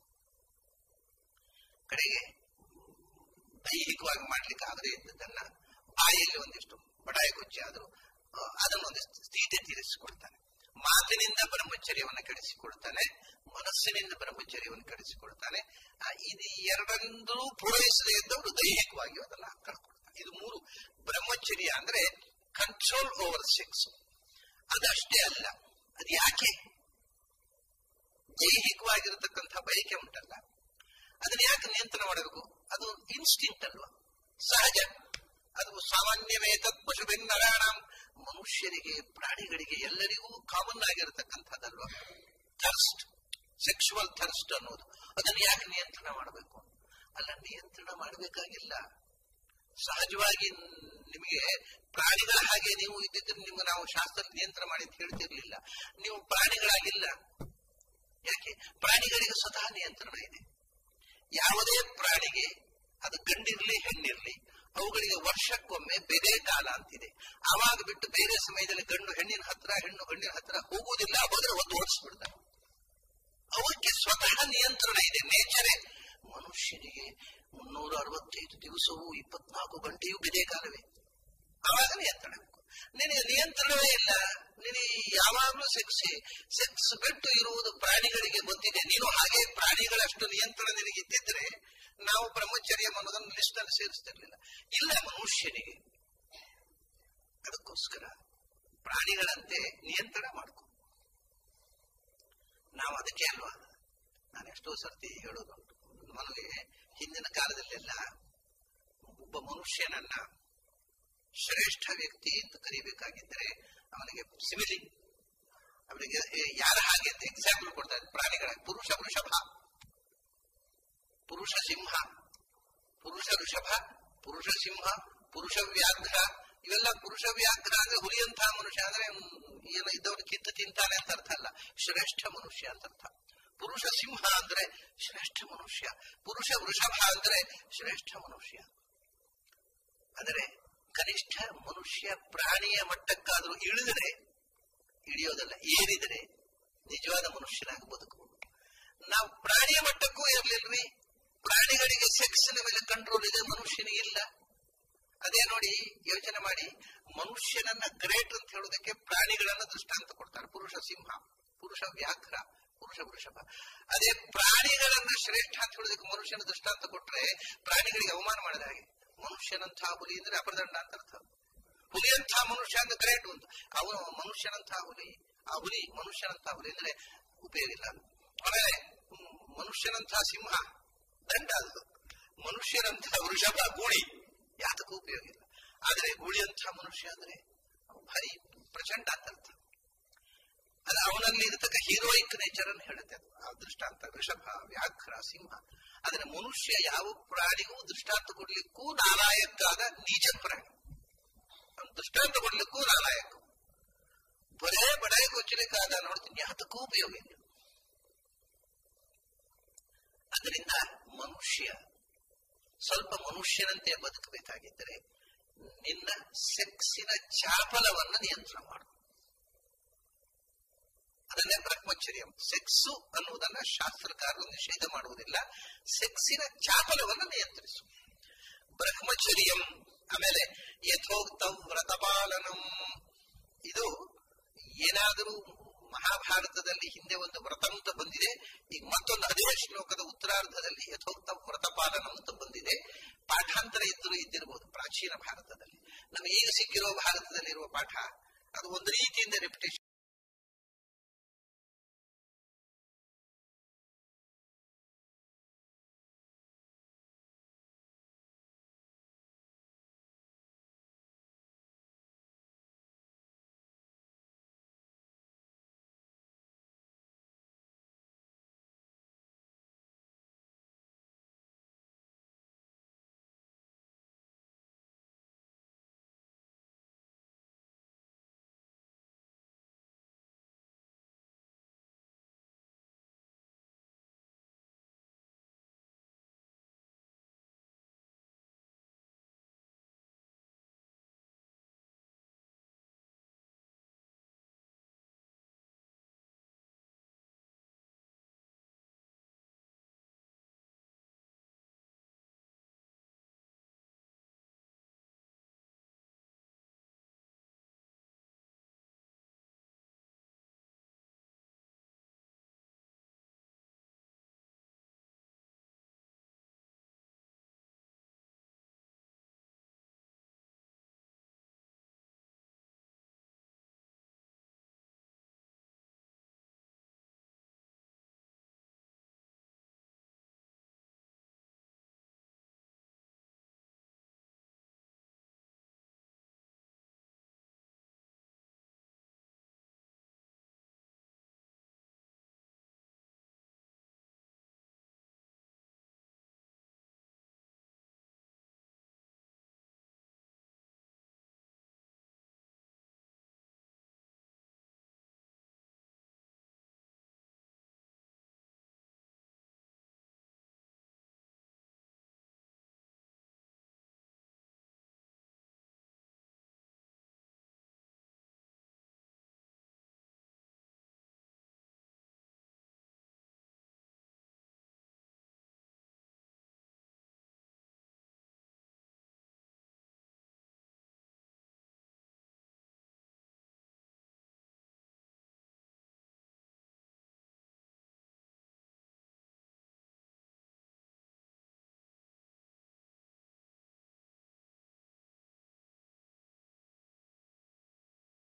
ಕಡೆಗೆ ದೈಹಿಕವಾಗಿ ಮಾಡ್ಲಿಕ್ಕೆ ಆಗದೆ ಇದ್ದದನ್ನ ಬಾಯಲ್ಲಿ ಒಂದಿಷ್ಟು ಬಡಾಯಿ ಕೊಚ್ಚಿ ಆದರೂ ಅದನ್ನು ಒಂದಿಷ್ಟು ತೀಟೆ ತೀರಿಸಿಕೊಳ್ತಾನೆ ಮಾತಿನಿಂದ ಬ್ರಹ್ಮಚರ್ಯವನ್ನು ಕೆಡಿಸಿಕೊಳ್ತಾನೆ ಮನಸ್ಸಿನಿಂದ ಬ್ರಹ್ಮಚರ್ಯವನ್ನು ಕೆಡಿಸಿಕೊಳ್ತಾನೆ ಇದು ಎರಡರಿಂದಲೂ ಪೂರೈಸದೇ ಇದ್ದವರು ದೈಹಿಕವಾಗಿ ಅದನ್ನ ಕಳ್ಕೊಳ್ತಾನೆ ಇದು ಮೂರು ಬ್ರಹ್ಮಚರ್ಯ ಅಂದ್ರೆ ಕಂಟ್ರೋಲ್ ಓವರ್ ಸೆಕ್ಸ್ ಅದಷ್ಟೇ ಅಲ್ಲ ಅದು ಯಾಕೆ ದೈಹಿಕವಾಗಿರತಕ್ಕಂಥ ಬಯಕೆ ಉಂಟಲ್ಲ ಅದನ್ನ ಯಾಕೆ ನಿಯಂತ್ರಣ ಮಾಡಬೇಕು ಅದು ಇನ್ಸ್ಟಿಂಕ್ಟ್ ಅಲ್ವಾ ಸಹಜ ಅದು ಸಾಮಾನ್ಯವೇ ತತ್ಪಶು ಬೆನ್ನರಾಣ ಮನುಷ್ಯರಿಗೆ ಪ್ರಾಣಿಗಳಿಗೆ ಎಲ್ಲರಿಗೂ ಕಾಮನ್ ಆಗಿರತಕ್ಕಂಥದ್ದಲ್ವಾ ಥರ್ಸ್ಟ್ ಸೆಕ್ಷುವಲ್ ಥರ್ಸ್ಟ್ ಅನ್ನೋದು ಅದನ್ನು ಯಾಕೆ ನಿಯಂತ್ರಣ ಮಾಡಬೇಕು ಅಲ್ಲ ನಿಯಂತ್ರಣ ಮಾಡಬೇಕಾಗಿಲ್ಲ ಸಹಜವಾಗಿ ನಿಮಗೆ ಪ್ರಾಣಿಗಳ ಹಾಗೆ ನೀವು ಇದ್ದಿದ್ರೆ ನಿಮ್ಗೆ ನಾವು ಶಾಸ್ತ್ರ ನಿಯಂತ್ರಣ ಮಾಡಿ ಅಂತ ಹೇಳ್ತಿರ್ಲಿಲ್ಲ ನೀವು ಪ್ರಾಣಿಗಳಾಗಿಲ್ಲ ಯಾಕೆ ಪ್ರಾಣಿಗಳಿಗೆ ಸ್ವತಃ ನಿಯಂತ್ರಣ ಇದೆ ಯಾವುದೇ ಪ್ರಾಣಿಗೆ ಅದು ಗಂಡಿರ್ಲಿ ಹೆಣ್ಣಿರ್ಲಿ ಅವುಗಳಿಗೆ ವರ್ಷಕ್ಕೊಮ್ಮೆ ಬೆಲೆ ಕಾಲ ಅಂತಿದೆ ಆವಾಗ ಬಿಟ್ಟು ಬೇರೆ ಸಮಯದಲ್ಲಿ ಗಂಡು ಹೆಣ್ಣಿನ ಹತ್ರ ಹೆಣ್ಣು ಗಂಡಿನ ಹತ್ರ ಹೋಗುವುದಿಲ್ಲ ಹೋದ್ರೆ ಒಂದು ಓಡಿಸ್ಬಿಡ್ತಾರೆ ಅವಕ್ಕೆ ಸ್ವತಃ ನಿಯಂತ್ರಣ ಇದೆ ನೇಚರೇ ಮನುಷ್ಯನಿಗೆ ಮುನ್ನೂರ ಅರವತ್ತೈದು ದಿವಸವೂ ಇಪ್ಪತ್ನಾಲ್ಕು ಗಂಟೆಯೂ ಬೆಲೆ ಕಾಲವೇ ಆವಾಗ ನಿಯಂತ್ರಣ ಬೇಕು ನಿನಗೆ ನಿಯಂತ್ರಣವೇ ಇಲ್ಲ ನಿನಗೆ ಯಾವಾಗಲೂ ಸೆಕ್ಸ್ ಸೆಕ್ಸ್ ಬಿಟ್ಟು ಇರುವುದು ಪ್ರಾಣಿಗಳಿಗೆ ಗೊತ್ತಿದೆ ನೀನು ಹಾಗೆ ಪ್ರಾಣಿಗಳಷ್ಟು ನಿಯಂತ್ರಣ ನಿನಗೆ ಇದ್ದಿದ್ರೆ ನಾವು ಬ್ರಹ್ಮಚರ್ಯ ಅನ್ನೋದನ್ನು ಲಿಸ್ಟ್ ಅಲ್ಲಿ ಸೇರಿಸ್ತಿರ್ಲಿಲ್ಲ ಇಲ್ಲ ಮನುಷ್ಯನಿಗೆ ಅದಕ್ಕೋಸ್ಕರ ಪ್ರಾಣಿಗಳಂತೆ ನಿಯಂತ್ರಣ ಮಾಡ್ಕೊ ನಾವು ಅದಕ್ಕೆ ಅಲ್ವಾ ನಾನು ಎಷ್ಟೋ ಸರ್ತಿ ಹೇಳೋದುಂಟು ನನಗೆ ಹಿಂದಿನ ಕಾಲದಲ್ಲೆಲ್ಲ ಒಬ್ಬ ಮನುಷ್ಯನನ್ನ ಶ್ರೇಷ್ಠ ವ್ಯಕ್ತಿ ಅಂತ ಕರಿಬೇಕಾಗಿದ್ದರೆ ಅವನಿಗೆ ಸಿಮಿಲಿಂಗ್ ಅವನಿಗೆ ಯಾರ ಹಾಗೆ ಅಂತ ಎಕ್ಸಾಂಪಲ್ ಕೊಡ್ತಾ ಇದ್ದಾರೆ ಪ್ರಾಣಿಗಳ ಪುರುಷ ವೃಷಭ ಪುರುಷ ಸಿಂಹ ಪುರುಷ ಋಷಭ ಪುರುಷ ಸಿಂಹ ಪುರುಷ ವ್ಯಾಘ್ರ ಇವೆಲ್ಲ ಪುರುಷ ವ್ಯಾಘ್ರ ಅಂದ್ರೆ ಹುಲಿಯಂತಹ ಮನುಷ್ಯ ಅಂದ್ರೆ ಏನು ಇದ್ದವನು ಕಿತ್ತು ತಿಂತಾನೆ ಅಂತ ಅರ್ಥ ಅಲ್ಲ ಶ್ರೇಷ್ಠ ಮನುಷ್ಯ ಅಂತ ಅರ್ಥ ಪುರುಷ ಸಿಂಹ ಅಂದ್ರೆ ಶ್ರೇಷ್ಠ ಮನುಷ್ಯ ಪುರುಷ ವೃಷಭ ಅಂದ್ರೆ ಶ್ರೇಷ್ಠ ಮನುಷ್ಯ ಅಂದರೆ ಕನಿಷ್ಠ ಮನುಷ್ಯ ಪ್ರಾಣಿಯ ಮಟ್ಟಕ್ಕಾದರೂ ಇಳಿದರೆ ಇಳಿಯೋದಲ್ಲ ಏರಿದರೆ ನಿಜವಾದ ಮನುಷ್ಯನಾಗಿ ಬದುಕಬಹುದು ನಾವು ಪ್ರಾಣಿಯ ಮಟ್ಟಕ್ಕೂ ಇರ್ಲಿಲ್ರಿ ಪ್ರಾಣಿಗಳಿಗೆ ಸೆಕ್ಸ್ನ ಮೇಲೆ ಕಂಟ್ರೋಲ್ ಇದೆ ಮನುಷ್ಯನಿಗೆ ಇಲ್ಲ ಅದೇ ನೋಡಿ ಯೋಚನೆ ಮಾಡಿ ಮನುಷ್ಯನನ್ನ ಗ್ರೇಟ್ ಅಂತ ಹೇಳೋದಕ್ಕೆ ಪ್ರಾಣಿಗಳನ್ನ ದೃಷ್ಟಾಂತ ಕೊಡ್ತಾರೆ ಪುರುಷ ಸಿಂಹ ಪುರುಷ ವ್ಯಾಘ್ರ ಪುರುಷ ವೃಷಭ ಅದೇ ಪ್ರಾಣಿಗಳನ್ನ ಶ್ರೇಷ್ಠ ಅಂತ ಹೇಳೋದಕ್ಕೆ ಮನುಷ್ಯನ ದೃಷ್ಟಾಂತ ಕೊಟ್ರೆ ಪ್ರಾಣಿಗಳಿಗೆ ಅವಮಾನ ಮಾಡಿದ ಹಾಗೆ ಮನುಷ್ಯನಂತಹ ಹುಲಿ ಅಂದ್ರೆ ಅಪರದಂಡ ಅಂತ ಅರ್ಥ ಹುಲಿಯಂತಹ ಮನುಷ್ಯ ಅಂದ್ರೆ ಗ್ರೇಟ್ ಅಂತ ಅವನು ಮನುಷ್ಯನಂತಹ ಹುಲಿ ಆ ಹುಲಿ ಮನುಷ್ಯನಂತಹ ಹುಲಿ ಅಂದ್ರೆ ಉಪಯೋಗ ಇಲ್ಲ ಆಮೇಲೆ ಮನುಷ್ಯನಂತಹ ಸಿಂಹ ದಂಡ ಅದು ಮನುಷ್ಯನಂತಹ ವೃಷಭ ಗೂಳಿ ಯಾತಕ್ಕೂ ಉಪಯೋಗ ಇಲ್ಲ ಆದ್ರೆ ಗೂಳಿಯಂತಹ ಮನುಷ್ಯ ಅಂದ್ರೆ ಭಾರಿ ಪ್ರಚಂಡ ಅಂತ ಅರ್ಥ ಅದು ಅವನಲ್ಲಿ ಇರತಕ್ಕ ಹೀರೋಯಿಕ್ ನೇಚರ್ ಅನ್ನು ಹೇಳುತ್ತೆ ಅದು ಆ ದೃಷ್ಟಾಂತ ವೃಷಭ ವ್ಯಾಘ್ರ ಸಿಂಹ ಆದ್ರೆ ಮನುಷ್ಯ ಯಾವ ಪ್ರಾಣಿಗೂ ದೃಷ್ಟಾಂತ ಕೊಡ್ಲಿಕ್ಕೂ ನಾಲಾಯಕ್ಕಾದ ನೀಚ ಪ್ರಾಣಿ ದೃಷ್ಟಾಂತ ಕೊಡ್ಲಿಕ್ಕೂ ನಾಲಾಯಕ ಬರೇ ಬಡಾಯ ಕೊಚ್ಚಲಿಕ್ಕಾದ ನೋಡ್ತೀನಿ ಯಾತಕ್ಕೂ ಉಪಯೋಗ ಇಲ್ಲ ಅದರಿಂದ ಮನುಷ್ಯ ಸ್ವಲ್ಪ ಮನುಷ್ಯನಂತೆ ಬದುಕಬೇಕಾಗಿದ್ದರೆ ನಿನ್ನ ಸೆಕ್ಸಿನ ಚಾಪಲವನ್ನು ನಿಯಂತ್ರಣ ಮಾಡು ಅದನ್ನೇ ಬ್ರಹ್ಮಚರ್ಯಂ ಸೆಕ್ಸು ಅನ್ನುವುದನ್ನ ಶಾಸ್ತ್ರಕಾರರು ನಿಷೇಧ ಮಾಡುವುದಿಲ್ಲ ಸೆಕ್ಸಿನ ಚಾಪಲವನ್ನು ನಿಯಂತ್ರಿಸು ಬ್ರಹ್ಮಚರ್ಯಂ ಆಮೇಲೆ ಯಥೋಕ್ತ ವ್ರತಪಾಲನಂ ಇದು ಏನಾದರೂ ಮಹಾಭಾರತದಲ್ಲಿ ಹಿಂದೆ ಒಂದು ವ್ರತ ಅಂತ ಬಂದಿದೆ ಈಗ ಮತ್ತೊಂದು ಅದೇ ಶ್ಲೋಕದ ಉತ್ತರಾರ್ಧದಲ್ಲಿ ಯಥೋಕ್ತ ವ್ರತಪಾಲನ ಅಂತ ಬಂದಿದೆ ಪಾಠಾಂತರ ಇದ್ದರೂ ಇದ್ದಿರಬಹುದು ಪ್ರಾಚೀನ ಭಾರತದಲ್ಲಿ ನಮಗೆ ಈಗ ಸಿಕ್ಕಿರೋ ಭಾರತದಲ್ಲಿ ಇರುವ ಪಾಠ ಅದು ಒಂದು ರೀತಿಯಿಂದ ರೆಪ್ಯುಟೇಷನ್